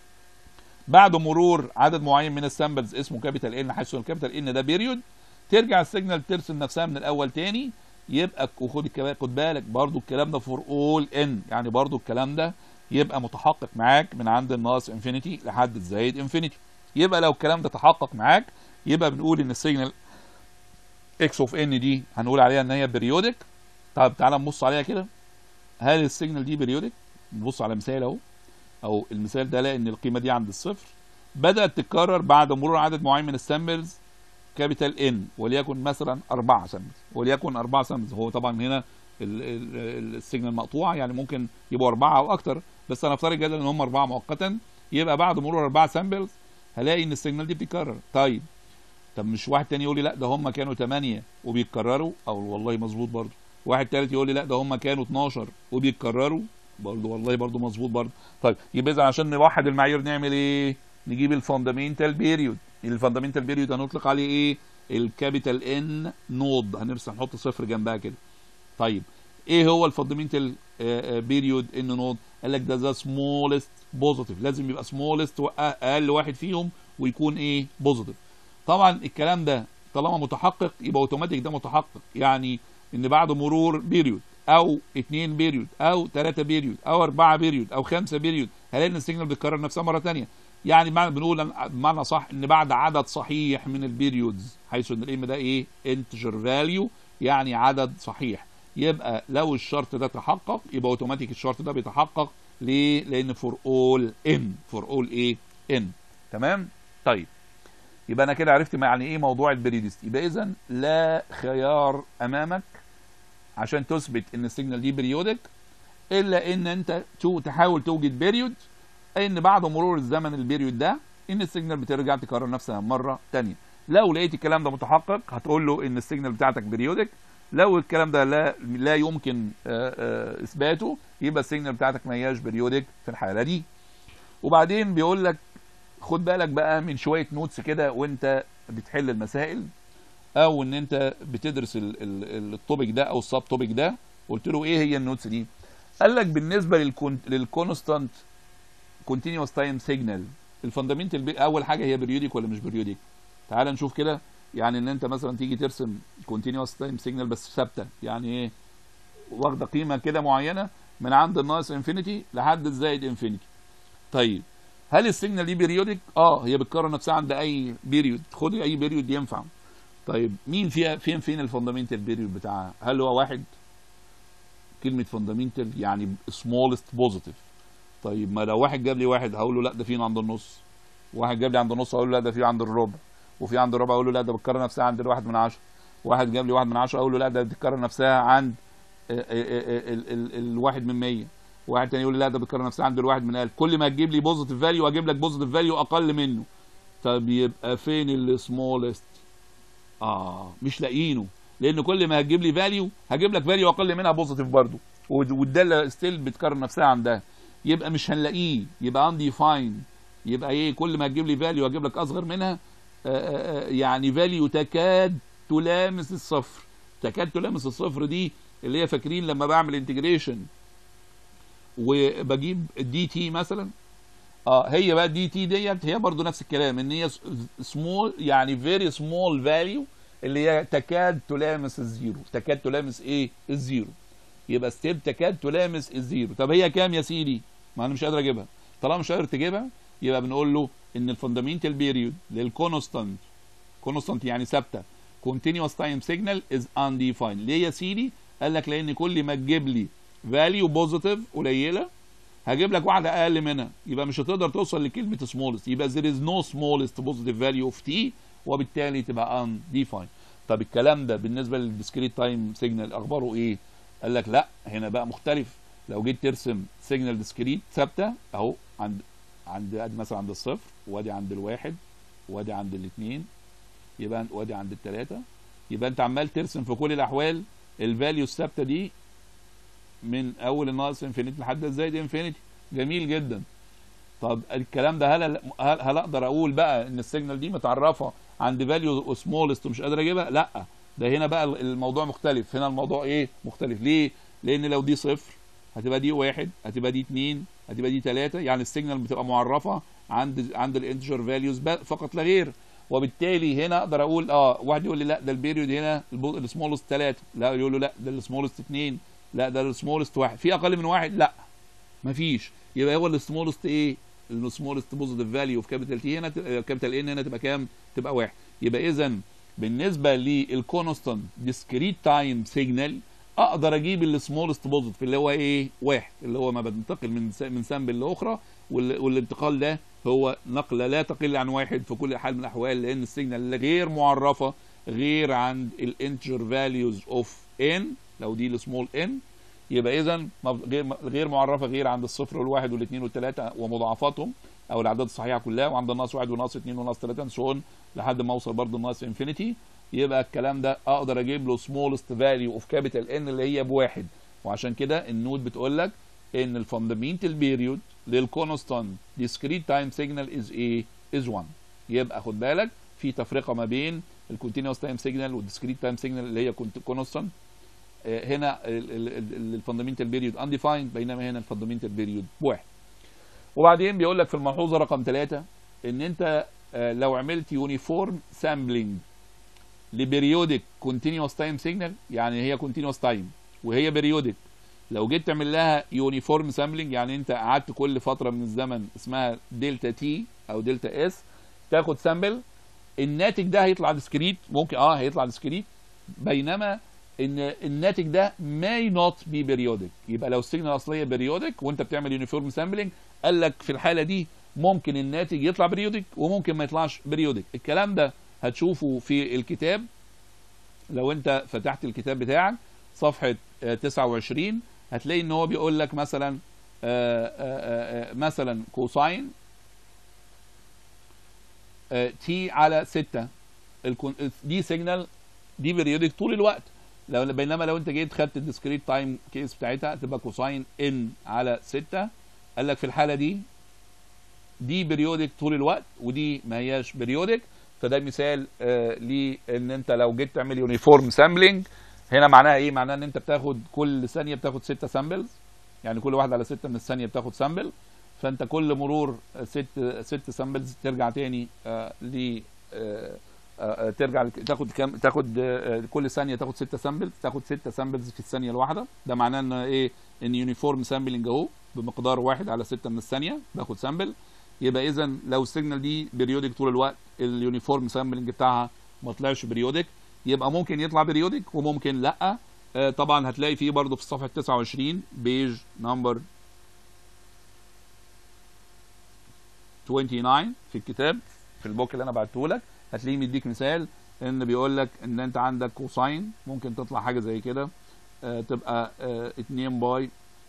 بعد مرور عدد معين من السامبلز اسمه كابيتال ان حيث الكابيتال ان ده بيريود ترجع السيجنال ترسم نفسها من الاول تاني يبقى وخد الكلام خد بالك برضو الكلام ده فور اول ان يعني برضو الكلام ده يبقى متحقق معاك من عند الناقص انفينيتي لحد الزايد انفينيتي يبقى لو الكلام ده تحقق معاك يبقى بنقول ان السيجنال اكس اوف ان دي هنقول عليها ان هي بريودك طب تعالى نبص عليها كده هل السيجنال دي بريودك نبص على مثال اهو او المثال ده لاقي ان القيمه دي عند الصفر بدات تتكرر بعد مرور عدد معين من السامبلز كابيتال ان وليكن مثلا اربعه سامبلز وليكن اربعه سامبلز هو طبعا هنا السيجنال مقطوعه يعني ممكن يبقوا اربعه او اكتر بس انا افترض جدلا ان هم اربعه مؤقتا يبقى بعد مرور اربعه سامبلز هلاقي ان السيجنال دي بتتكرر طيب طب مش واحد تاني يقول لي لا ده هم كانوا 8 وبيتكرروا او والله مظبوط برضه واحد تالت يقول لي لا ده هم كانوا 12 وبيتكرروا برضه والله برضه مظبوط برضه طيب يبقى اذا عشان نوحد المعايير نعمل ايه نجيب الفاندامنتال بيريود الفاندامنتال بيريود هنطلق عليه ايه الكابيتال ان نود هنرسم نحط صفر جنبها كده طيب ايه هو الفاندامنتال بيريود ان نود قال لك ده ذا سمولست بوزيتيف لازم يبقى سمولست اقل واحد فيهم ويكون ايه بوزيتيف طبعا الكلام ده طالما متحقق يبقى اوتوماتيك ده متحقق يعني ان بعد مرور بيريود او اتنين بيريود او تلاتة بيريود او اربعة بيريود او خمسة بيريود هلاقي ان السيجنال بتكرر نفسها مرة تانية يعني بمعنى بنقول بمعنى صح ان بعد عدد صحيح من البيريودز حيث ان الام ده ايه انتجر فاليو يعني عدد صحيح يبقى لو الشرط ده تحقق يبقى اوتوماتيك الشرط ده بيتحقق ليه لان فور اول ان فور اول ايه ان تمام طيب يبقى انا كده عرفت يعني ايه موضوع البريدست يبقى اذا لا خيار امامك عشان تثبت ان السيجنال دي بريودك الا ان انت تحاول توجد بيريود ان بعد مرور الزمن البيريود ده ان السيجنال بترجع تكرر نفسها مره ثانيه لو لقيت الكلام ده متحقق هتقول له ان السيجنال بتاعتك بريودك لو الكلام ده لا لا يمكن اثباته يبقى السيجنال بتاعتك ما هياش بريودك في الحاله دي وبعدين بيقول لك خد بالك بقى من شويه نوتس كده وانت بتحل المسائل او ان انت بتدرس التوبيك ده او السب توبيك ده قلت له ايه هي النوتس دي قال لك بالنسبه للكونستانت كونتينوس تايم سيجنال الفاندامنتال اول حاجه هي بريودك ولا مش بريودك تعال نشوف كده يعني ان انت مثلا تيجي ترسم كونتينوس تايم سيجنال بس ثابته يعني ايه واخده قيمه كده معينه من عند الناقص انفينيتي لحد الزائد انفينيتي طيب هل السيجنال دي بيريودك اه هي بتكرر نفسها عند اي بيريود خدي اي بيريود ينفع طيب مين فيها فين فين الفاندامنتال بيريود بتاعها هل هو واحد كلمه فاندامنتال يعني سمولست بوزيتيف طيب ما لو واحد جاب لي واحد هقول له لا ده فين عند النص واحد جاب لي عند النص هقول له لا ده في عند الربع وفي عند الربع اقول له لا ده بتكرر نفسها عند الواحد من عشرة واحد جاب لي واحد من عشرة اقول له لا ده بتكرر نفسها عند الواحد من 100 واحد تاني يقول لي لا ده بتكرر نفسها عند الواحد من 1000 كل ما تجيب لي بوزيتيف فاليو اجيب لك بوزيتيف فاليو اقل منه طب يبقى فين السمولست اه مش لاقيينه لان كل ما هتجيب لي فاليو هجيب لك فاليو اقل منها بوزيتيف برضه والداله ستيل بتكرر نفسها عندها يبقى مش هنلاقيه يبقى عندي فاين يبقى ايه كل ما تجيب لي فاليو اجيب لك اصغر منها آآ آآ يعني فاليو تكاد تلامس الصفر تكاد تلامس الصفر دي اللي هي فاكرين لما بعمل انتجريشن وبجيب دي تي مثلا اه هي بقى دي تي ديت هي برضو نفس الكلام ان هي سمول يعني فيري سمول فاليو اللي هي تكاد تلامس الزيرو تكاد تلامس ايه الزيرو يبقى ستيب تكاد تلامس الزيرو طب هي كام يا سيدي ما انا مش قادر اجيبها طالما مش قادر تجيبها يبقى بنقول له ان الفاندامنتال بيريود للكونستانت كونستانت يعني ثابته continuous time signal is undefined ليه يا سيدي قال لك لان كل ما تجيب لي فاليو بوزيتيف قليله هجيب لك واحده اقل منها يبقى مش هتقدر توصل لكلمه smallest يبقى there is no smallest positive value of t وبالتالي تبقى undefined طب الكلام ده بالنسبه للديسكريت تايم سيجنال اخباره ايه قال لك لا هنا بقى مختلف لو جيت ترسم سيجنال ديسكريت ثابته اهو عند عند ادي مثلا عند الصفر وادي عند الواحد وادي عند الاثنين يبقى وادي عند الثلاثه يبقى انت عمال ترسم في كل الاحوال الفاليو الثابته دي من اول الناقص انفينيتي لحد الزائد انفينيتي جميل جدا طب الكلام ده هل هل, هل اقدر اقول بقى ان السيجنال دي متعرفه عند فاليو سمولست ومش قادر اجيبها لا ده هنا بقى الموضوع مختلف هنا الموضوع ايه مختلف ليه لان لو دي صفر هتبقى دي واحد هتبقى دي اتنين هتبقى دي تلاتة يعني السيجنال بتبقى معرفة عند عند الانتجر فاليوز فقط لا غير وبالتالي هنا اقدر اقول اه واحد يقول لي لا ده البيريود هنا السمولست ثلاثة لا يقول له لا ده السمولست اثنين لا ده السمولست واحد في اقل من واحد لا مفيش يبقى هو السمولست ايه السمولست بوزيتيف فاليو في كابيتال تي هنا كابيتال ان هنا تبقى كام تبقى واحد يبقى اذا بالنسبه للكونستانت ديسكريت تايم سيجنال اقدر اجيب السمولست بوزيتيف اللي هو ايه واحد اللي هو ما بنتقل من من سامبل لاخرى والانتقال ده هو نقله لا تقل عن واحد في كل حال من الاحوال لان السيجنال غير معرفه غير عند الانتجر فاليوز اوف ان لو دي السمول ان يبقى اذا غير غير معرفه غير عند الصفر والواحد والاثنين والثلاثه ومضاعفاتهم او الاعداد الصحيحه كلها وعند الناقص واحد وناقص اثنين وناقص ثلاثه سون لحد ما اوصل برضه الناقص انفينيتي يبقى الكلام ده اقدر اجيب له سمولست فاليو اوف كابيتال ان اللي هي بواحد وعشان كده النوت بتقول لك ان الفاندمنتال بيريود للكونستانت ديسكريت تايم سيجنال از ايه از 1 يبقى خد بالك في تفرقه ما بين الكونتينوس تايم سيجنال والديسكريت تايم سيجنال اللي هي كونستانت هنا الفاندمنتال بيريود انديفايند بينما هنا الفاندمنتال بيريود بواحد وبعدين بيقول لك في الملحوظه رقم ثلاثة ان انت آه، لو عملت يونيفورم سامبلنج لبريودك كونتينوس تايم سيجنال يعني هي كونتينوس تايم وهي بريودك لو جيت تعمل لها يونيفورم سامبلنج يعني انت قعدت كل فتره من الزمن اسمها دلتا تي او دلتا اس تاخد سامبل الناتج ده هيطلع ديسكريت ممكن اه هيطلع ديسكريت بينما ان الناتج ده may not be periodic يبقى لو السيجنال الاصليه periodic وانت بتعمل يونيفورم سامبلنج قال لك في الحاله دي ممكن الناتج يطلع periodic وممكن ما يطلعش periodic الكلام ده هتشوفه في الكتاب لو انت فتحت الكتاب بتاعك صفحه آه، 29 هتلاقي ان هو بيقول لك مثلا آه، آه، آه، مثلا كوساين تي على 6 الكون- دي سيجنال دي بريودك طول الوقت لو بينما لو انت جيت خدت الديسكريت تايم كيس بتاعتها تبقى كوساين ان على 6 قال لك في الحاله دي دي بريودك طول الوقت ودي ما هياش بريودك فده مثال آه لان انت لو جيت تعمل يونيفورم سامبلنج هنا معناها ايه معناها ان انت بتاخد كل ثانيه بتاخد 6 سامبلز يعني كل واحد على 6 من الثانيه بتاخد سامبل فانت كل مرور آه، ست ست سامبلز ترجع تاني آه ل آه آه، ترجع لك- تاخد كام تاخد آه، كل ثانيه تاخد 6 سامبلز تاخد 6 سامبلز في الثانيه الواحده ده معناه ان ايه ان يونيفورم سامبلنج اهو بمقدار واحد على 6 من الثانيه باخد سامبل يبقى اذا لو السيجنال دي بريودك طول الوقت اليونيفورم سامبلنج بتاعها ما طلعش بريودك يبقى ممكن يطلع بريودك وممكن لا آه، طبعا هتلاقي فيه برضه في الصفحه 29 بيج نمبر 29 في الكتاب في البوك اللي انا بعته لك هتلاقيه مديك مثال ان بيقول لك ان انت عندك كوساين ممكن تطلع حاجه زي كده آه تبقى آه 2 باي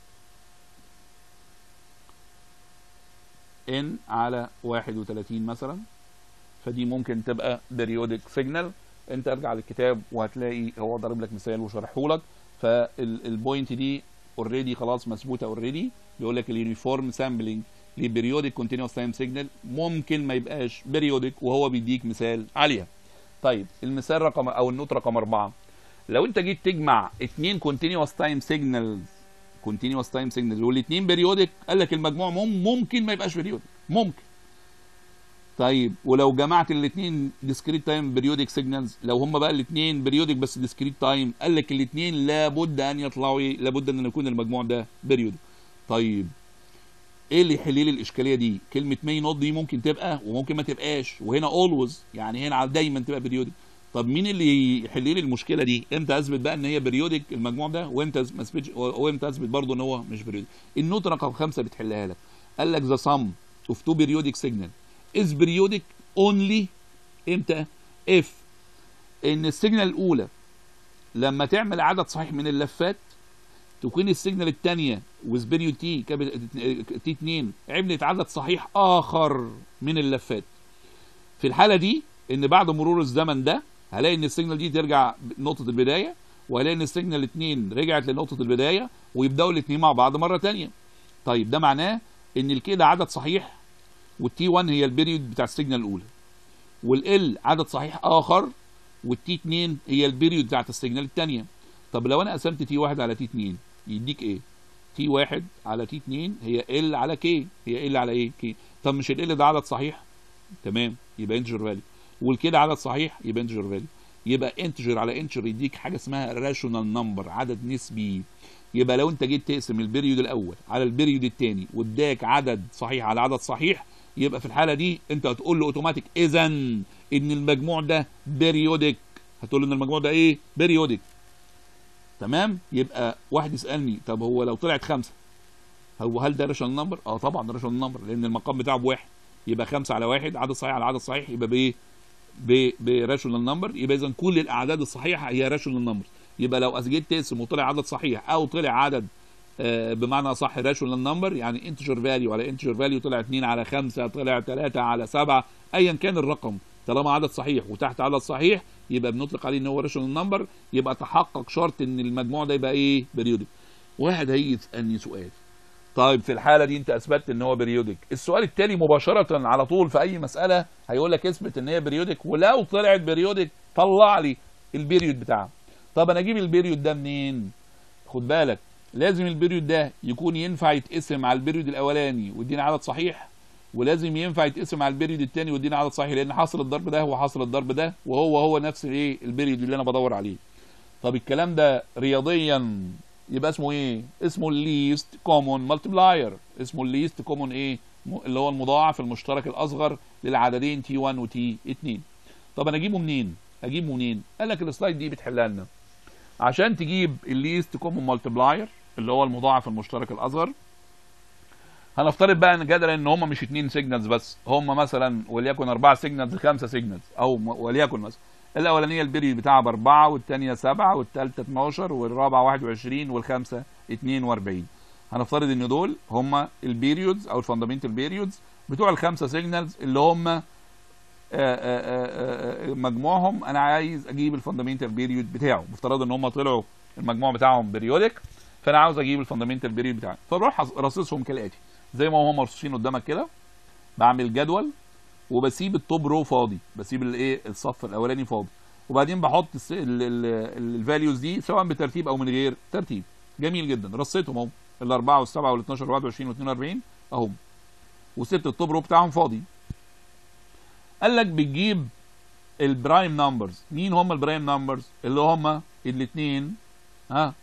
ان على 31 مثلا فدي ممكن تبقى بريودك سيجنال انت ارجع للكتاب وهتلاقي هو ضارب لك مثال وشرحه لك فالبوينت دي اوريدي خلاص مثبوته اوريدي بيقول لك اليونيفورم سامبلنج لبريودك كونتينوس تايم سيجنال ممكن ما يبقاش بريودك وهو بيديك مثال عليها طيب المثال رقم او النوت رقم أربعة لو انت جيت تجمع اتنين كونتينوس تايم سيجنالز كونتينوس تايم سيجنالز والاثنين بريودك قال لك المجموع مم ممكن ما يبقاش بريودك ممكن طيب ولو جمعت الاثنين ديسكريت تايم بريودك سيجنالز لو هم بقى الاثنين بريودك بس ديسكريت تايم قال لك الاثنين لابد ان يطلعوا ايه لابد ان يكون المجموع ده بريودك طيب ايه اللي يحل لي الاشكاليه دي كلمه ماي نوت دي ممكن تبقى وممكن ما تبقاش وهنا اولويز يعني هنا دايما تبقى بريودك طب مين اللي يحل لي المشكله دي امتى اثبت بقى ان هي بريودك المجموع ده وامتى ما اثبتش وامتى اثبت برضه ان هو مش بريودك النوت رقم خمسة بتحلها لك قال لك ذا sum of two periodic signal is periodic only امتى if ان السيجنال الاولى لما تعمل عدد صحيح من اللفات تكون السيجنال الثانيه ويز بيريود تي تي 2 عملت عدد صحيح اخر من اللفات في الحاله دي ان بعد مرور الزمن ده هلاقي ان السيجنال دي ترجع نقطه البدايه وهلاقي ان السيجنال الاثنين رجعت لنقطه البدايه ويبداوا الاثنين مع بعض مره ثانيه طيب ده معناه ان الكده عدد صحيح والتي 1 هي البيريود بتاع السيجنال الاولى والال عدد صحيح اخر والتي 2 هي البيريود بتاعت السيجنال الثانيه طب لو انا قسمت تي 1 على تي 2 يديك ايه تي 1 على تي 2 هي ال على كي هي ال على ايه كي طب مش ال ده عدد صحيح تمام يبقى انتجر فاليو والكده عدد صحيح يبقى انتجر فاليو يبقى انتجر على انتجر يديك حاجه اسمها راشونال نمبر عدد نسبي يبقى لو انت جيت تقسم البريود الاول على البريود الثاني واداك عدد صحيح على عدد صحيح يبقى في الحاله دي انت هتقول له اوتوماتيك اذا ان المجموع ده بيريودك هتقول له ان المجموع ده ايه بيريودك تمام يبقى واحد يسالني طب هو لو طلعت خمسه هو هل ده راشونال نمبر؟ اه طبعا ده راشونال نمبر لان المقام بتاعه بواحد يبقى خمسه على واحد عدد صحيح على عدد صحيح يبقى بايه؟ براشونال نمبر يبقى اذا كل الاعداد الصحيحه هي راشونال نمبر يبقى لو جيت تقسم وطلع عدد صحيح او طلع عدد آه، بمعنى صح راشونال نمبر يعني انتجر فاليو على انتجر فاليو طلع 2 على 5 طلع 3 على 7 ايا كان الرقم طالما عدد صحيح وتحت عدد صحيح يبقى بنطلق عليه ان هو راشونال نمبر يبقى تحقق شرط ان المجموع ده يبقى ايه بريودك واحد هيجي يسالني سؤال طيب في الحاله دي انت اثبتت ان هو بريودك السؤال التالي مباشره على طول في اي مساله هيقول لك اثبت ان هي بريودك ولو طلعت بريودك طلع لي البيريود بتاعها طب انا اجيب البيريود ده منين خد بالك لازم البيريود ده يكون ينفع يتقسم على البيريود الاولاني ويدينا عدد صحيح ولازم ينفع يتقسم على البيريود الثاني ويدينا عدد صحيح لان حاصل الضرب ده هو حاصل الضرب ده وهو هو نفس الايه البيريود اللي انا بدور عليه طب الكلام ده رياضيا يبقى اسمه ايه اسمه الليست كومون مالتبلاير اسمه الليست كومون ايه م- اللي هو المضاعف المشترك الاصغر للعددين تي 1 وتي 2 طب انا اجيبه منين اجيبه منين قال لك السلايد دي بتحلها لنا عشان تجيب الليست كومون مالتبلاير اللي هو المضاعف المشترك الاصغر هنفترض بقى ان جدلا ان هم مش اتنين سيجنالز بس هم مثلا وليكن اربعه سيجنالز خمسه سيجنالز او م- وليكن مثلا الاولانيه البيريود بتاعها باربعه والثانيه سبعه والثالثه 12 والرابعه 21 والخامسه 42 هنفترض ان دول هم البيريودز او الفاندامنتال بيريودز بتوع الخمسه سيجنالز اللي هم مجموعهم انا عايز اجيب الفاندامنتال بيريود بتاعه مفترض ان هم طلعوا المجموع بتاعهم بريودك فانا عاوز اجيب الفاندامنتال بيريود بتاعي فبروح رصصهم كالاتي زي ما هم مرصوصين قدامك كده بعمل جدول وبسيب التوب رو فاضي بسيب الايه الصف الاولاني فاضي وبعدين بحط الفاليوز دي سواء بترتيب او من غير ترتيب جميل جدا رصيتهم اهو الاربعه والسبعه وال 12 وال 21 و42 اهم وسبت التوب رو بتاعهم فاضي قال لك بتجيب البرايم نمبرز مين هم البرايم نمبرز اللي هم الاثنين ها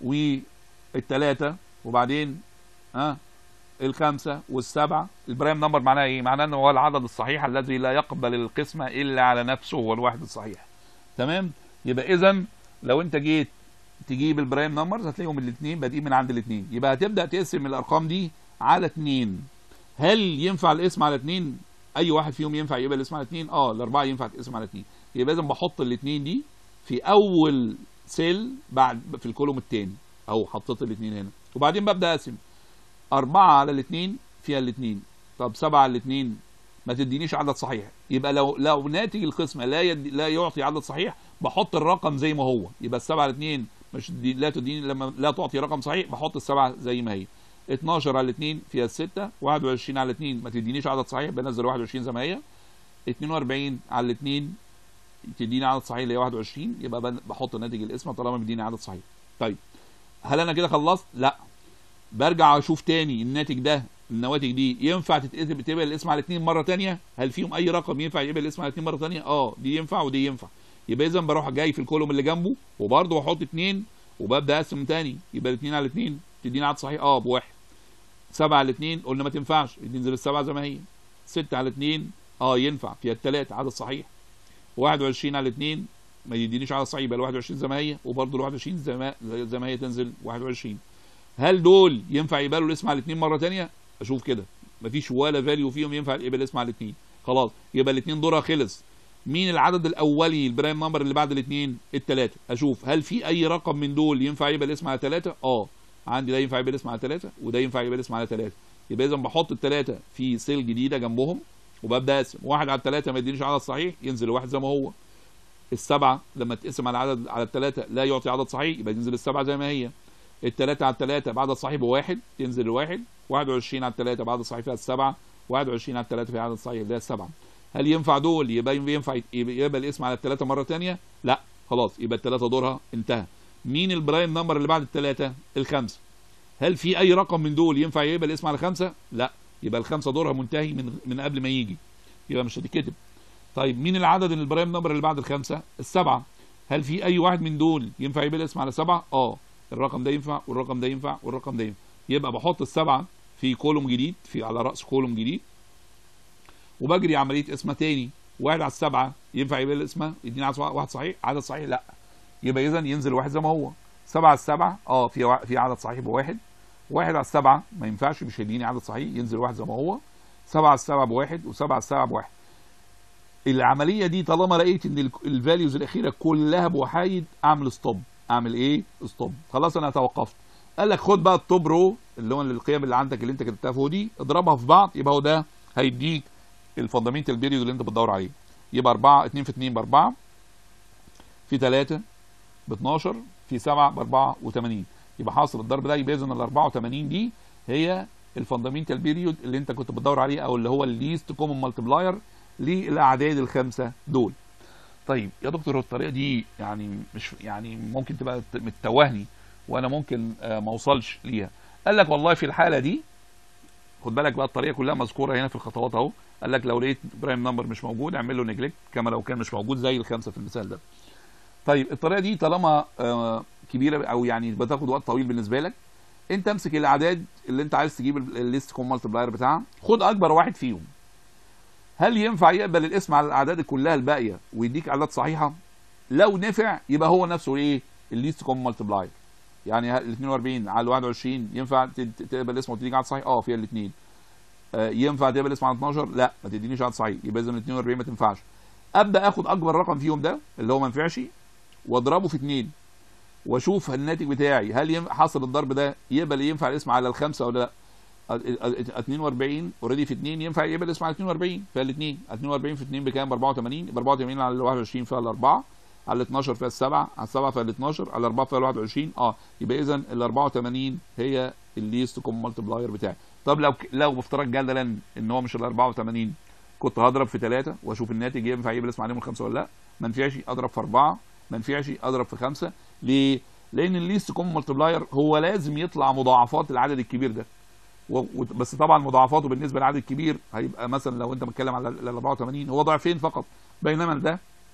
والثلاثه وبعدين ها الخمسه والسبعه البرايم نمبر معناه ايه معناه ان هو العدد الصحيح الذي لا يقبل القسمه الا على نفسه هو الواحد الصحيح تمام يبقى اذا لو انت جيت تجيب البرايم نمبرز هتلاقيهم الاثنين بادئين من عند الاثنين يبقى هتبدا تقسم الارقام دي على اثنين هل ينفع الاسم على اثنين اي واحد فيهم ينفع يبقى الاسم على اثنين اه الاربعه ينفع تقسم على اثنين يبقى لازم بحط الاثنين دي في اول سيل بعد في الكولوم الثاني اهو حطيت الاثنين هنا وبعدين ببدا اقسم أربعة على الاثنين فيها الاثنين طب سبعة على الاثنين ما تدينيش عدد صحيح يبقى لو لو ناتج القسمه لا يد لا يعطي عدد صحيح بحط الرقم زي ما هو يبقى السبعة على الاثنين مش دي لا تديني لما لا تعطي رقم صحيح بحط السبعة زي ما هي 12 على الاثنين فيها الستة 21 على الاثنين ما تدينيش عدد صحيح بنزل 21 زي ما هي 42 على الاثنين تديني عدد صحيح اللي هي 21 يبقى بن- بحط ناتج القسمه طالما بيديني عدد صحيح طيب هل انا كده خلصت لا برجع اشوف تاني الناتج ده النواتج دي ينفع تتقسم تقبل الاسم على اثنين مره تانية هل فيهم اي رقم ينفع يقبل الاسم على اثنين مره تانية اه دي ينفع ودي ينفع يبقى اذا بروح جاي في الكولوم اللي جنبه وبرضه بحط اثنين وببدا اقسم تاني يبقى الاثنين على الاثنين تديني عدد صحيح اه بواحد سبعة على الاثنين قلنا ما تنفعش ننزل السبعة زي ما هي ستة على الاثنين اه ينفع فيها الثلاثة عدد صحيح 21 على الاثنين ما يدينيش عدد صحيح يبقى ال 21 زي ما هي وبرضه ال 21 زي ما زي ما هي تنزل 21 هل دول ينفع يقبلوا الاسم على الاثنين مره ثانيه اشوف كده مفيش ولا فاليو فيهم ينفع يقبل الاسم على الاثنين خلاص يبقى الاثنين دورها خلص مين العدد الاولي البرايم نمبر اللي بعد الاثنين الثلاثه اشوف هل في اي رقم من دول ينفع يقبل الاسم على ثلاثه اه عندي ده ينفع يقبل الاسم على ثلاثه وده ينفع يقبل الاسم على ثلاثه يبقى اذا بحط الثلاثه في سيل جديده جنبهم وببدا اقسم واحد على الثلاثه ما يدينيش عدد صحيح ينزل واحد زي ما هو السبعه لما تقسم على عدد على الثلاثه لا يعطي عدد صحيح يبقى تنزل السبعه زي ما هي الثلاثه على الثلاثه بعدد صحيح بواحد تنزل الواحد 21 على الثلاثه بعدد صحيح فيها السبعه 21 على الثلاثه فيها عدد صحيح اللي هي السبعه هل ينفع دول يبقى ينفع يبقى الاسم على الثلاثه مره ثانيه لا خلاص يبقى الثلاثه دورها انتهى مين البرايم نمبر اللي بعد الثلاثه الخمسه هل في اي رقم من دول ينفع يبقى الاسم على خمسه لا يبقى الخمسه دورها منتهي من من قبل ما يجي يبقى مش هتتكتب طيب مين العدد اللي البرايم نمبر اللي بعد الخمسه السبعه هل في اي واحد من دول ينفع يبقى الاسم على سبعه اه الرقم ده ينفع والرقم ده ينفع والرقم ده ينفع يبقى بحط السبعه في كولوم جديد في على راس كولوم جديد وبجري عمليه اسمها تاني واحد على السبعه ينفع يبقى الاسم يديني عدد صحيح- واحد صحيح عدد صحيح لا يبقى اذا ينزل واحد زي ما هو سبعه على السبعه اه في وا- في عدد صحيح بواحد واحد على السبعه ما ينفعش مش هيديني عدد صحيح ينزل واحد زي ما هو سبعه على السبعه بواحد وسبعه على السبعه بواحد العمليه دي طالما لقيت ان الفاليوز الاخيره كلها بوحايد اعمل ستوب اعمل ايه ستوب خلاص انا توقفت قال لك خد بقى التوب رو اللي هو القيم اللي عندك اللي انت كتبتها فوق دي اضربها في بعض يبقى هو ده هيديك الفاندامنتال بيريود اللي انت بتدور عليه يبقى 4 2 في 2 ب 4 في 3 ب 12 في 7 ب 84 يبقى حاصل الضرب ده يبقى اذا ال 84 دي هي الفاندامنتال بيريود اللي انت كنت بتدور عليه او اللي هو الليست كومن مالتبلاير للاعداد الخمسه دول طيب يا دكتور الطريقه دي يعني مش يعني ممكن تبقى متوهني وانا ممكن آه ما اوصلش ليها قال لك والله في الحاله دي خد بالك بقى الطريقه كلها مذكوره هنا في الخطوات اهو قال لك لو لقيت برايم نمبر مش موجود اعمل له نجلكت كما لو كان مش موجود زي الخمسه في المثال ده طيب الطريقه دي طالما آه كبيره او يعني بتاخد وقت طويل بالنسبه لك انت امسك الاعداد اللي انت عايز تجيب الليست كوم مالتبلاير بتاعها خد اكبر واحد فيهم هل ينفع يقبل الاسم على الاعداد كلها الباقيه ويديك اعداد صحيحه لو نفع يبقى هو نفسه ايه الليست كوم مالتبلاير يعني ال 42 على ال 21 ينفع تقبل اسمه وتديك عدد صحيح اه فيها الاثنين آه ينفع تقبل اسم على 12 لا ما تدينيش عدد صحيح يبقى اذا ال 42 ما تنفعش ابدا اخد اكبر رقم فيهم ده اللي هو ما ينفعش واضربه في 2 واشوف الناتج بتاعي هل حاصل الضرب ده يقبل ينفع الاسم على الخمسه ولا لا 42 اوريدي في 2 ينفع يقبل الاسم على 42 فالاثنين 42 في 2 بكام ب 84 يبقى 84 على ال 21 فيها الاربعه على ال 12 فيها السبعه على السبعه فيها ال 12 على الاربعه فيها ال 21 اه يبقى اذا ال 84 هي الليست كوم مالتبلاير بتاعي طب لو لو بافتراض جدلا ان هو مش ال 84 كنت هضرب في 3 واشوف الناتج ينفع يقبل اسم عليهم الخمسه ولا لا ما نفعش اضرب في 4 ما نفعش اضرب في 5 ليه؟ لان الليست كوم مالتبلاير هو لازم يطلع مضاعفات العدد الكبير ده بس طبعا مضاعفاته بالنسبه للعدد الكبير هيبقى مثلا لو انت بتتكلم على ال 84 هو ضعفين فقط بينما ده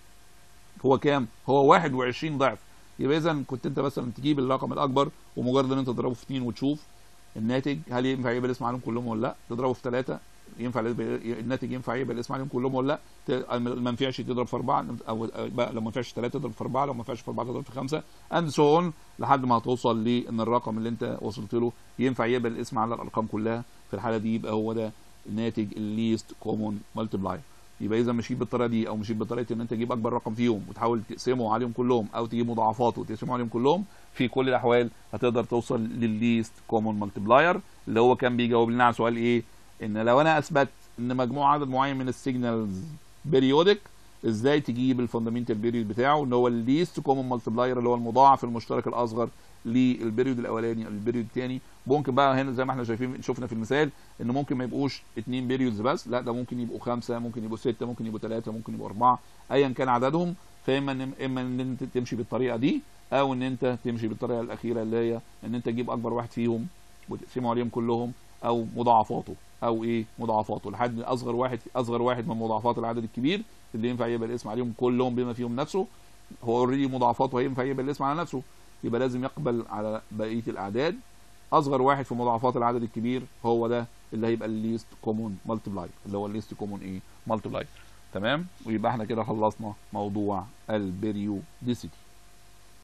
هو كام؟ هو 21 ضعف يبقى اذا كنت انت مثلا تجيب الرقم الاكبر ومجرد ان انت تضربه في 2 وتشوف الناتج هل ينفع يقبل اسم عليهم كلهم ولا لا؟ تضربه في 3 ينفع الناتج ينفع يقبل اسم عليهم كلهم ولا لا؟ ما ينفعش تضرب في 4 او لو ما ينفعش 3 تضرب في 4 لو ما ينفعش في 4 تضرب في 5 اند سو اون لحد ما هتوصل لان الرقم اللي انت وصلت له ينفع يقبل الاسم على الارقام كلها في الحاله دي يبقى هو ده الناتج الليست كومون مالتبلاير يبقى اذا مشيت بالطريقه دي او مشيت بطريقه ان انت تجيب اكبر رقم فيهم وتحاول تقسمه عليهم كلهم او تجيب مضاعفاته وتقسمه عليهم كلهم في كل الاحوال هتقدر توصل للليست كومون مالتبلاير اللي هو كان بيجاوب لنا على سؤال ايه ان لو انا اثبت ان مجموع عدد معين من السيجنالز بيريودك ازاي تجيب الفاندامنتال بيريود بتاعه ان هو الليست كومون مالتبلاير اللي هو المضاعف المشترك الاصغر للبيريود الاولاني او البيريود الثاني ممكن بقى هنا زي ما احنا شايفين شفنا في المثال ان ممكن ما يبقوش اثنين بيريودز بس لا ده ممكن يبقوا خمسه ممكن يبقوا سته ممكن يبقوا ثلاثه ممكن يبقوا اربعه ايا كان عددهم فاما ان اما ان انت تمشي بالطريقه دي او ان انت تمشي بالطريقه الاخيره اللي هي ان انت تجيب اكبر واحد فيهم وتقسمه عليهم كلهم او مضاعفاته او ايه مضاعفاته لحد اصغر واحد اصغر واحد من مضاعفات العدد الكبير اللي ينفع يبقى الاسم عليهم كلهم بما فيهم نفسه هو اوريدي مضاعفاته هينفع يبقى الاسم على نفسه يبقى لازم يقبل على بقيه الاعداد اصغر واحد في مضاعفات العدد الكبير هو ده اللي هيبقى الليست كومون مالتبلاي اللي هو الليست كومون ايه مالتبلاي تمام ويبقى احنا كده خلصنا موضوع البريوديسيتي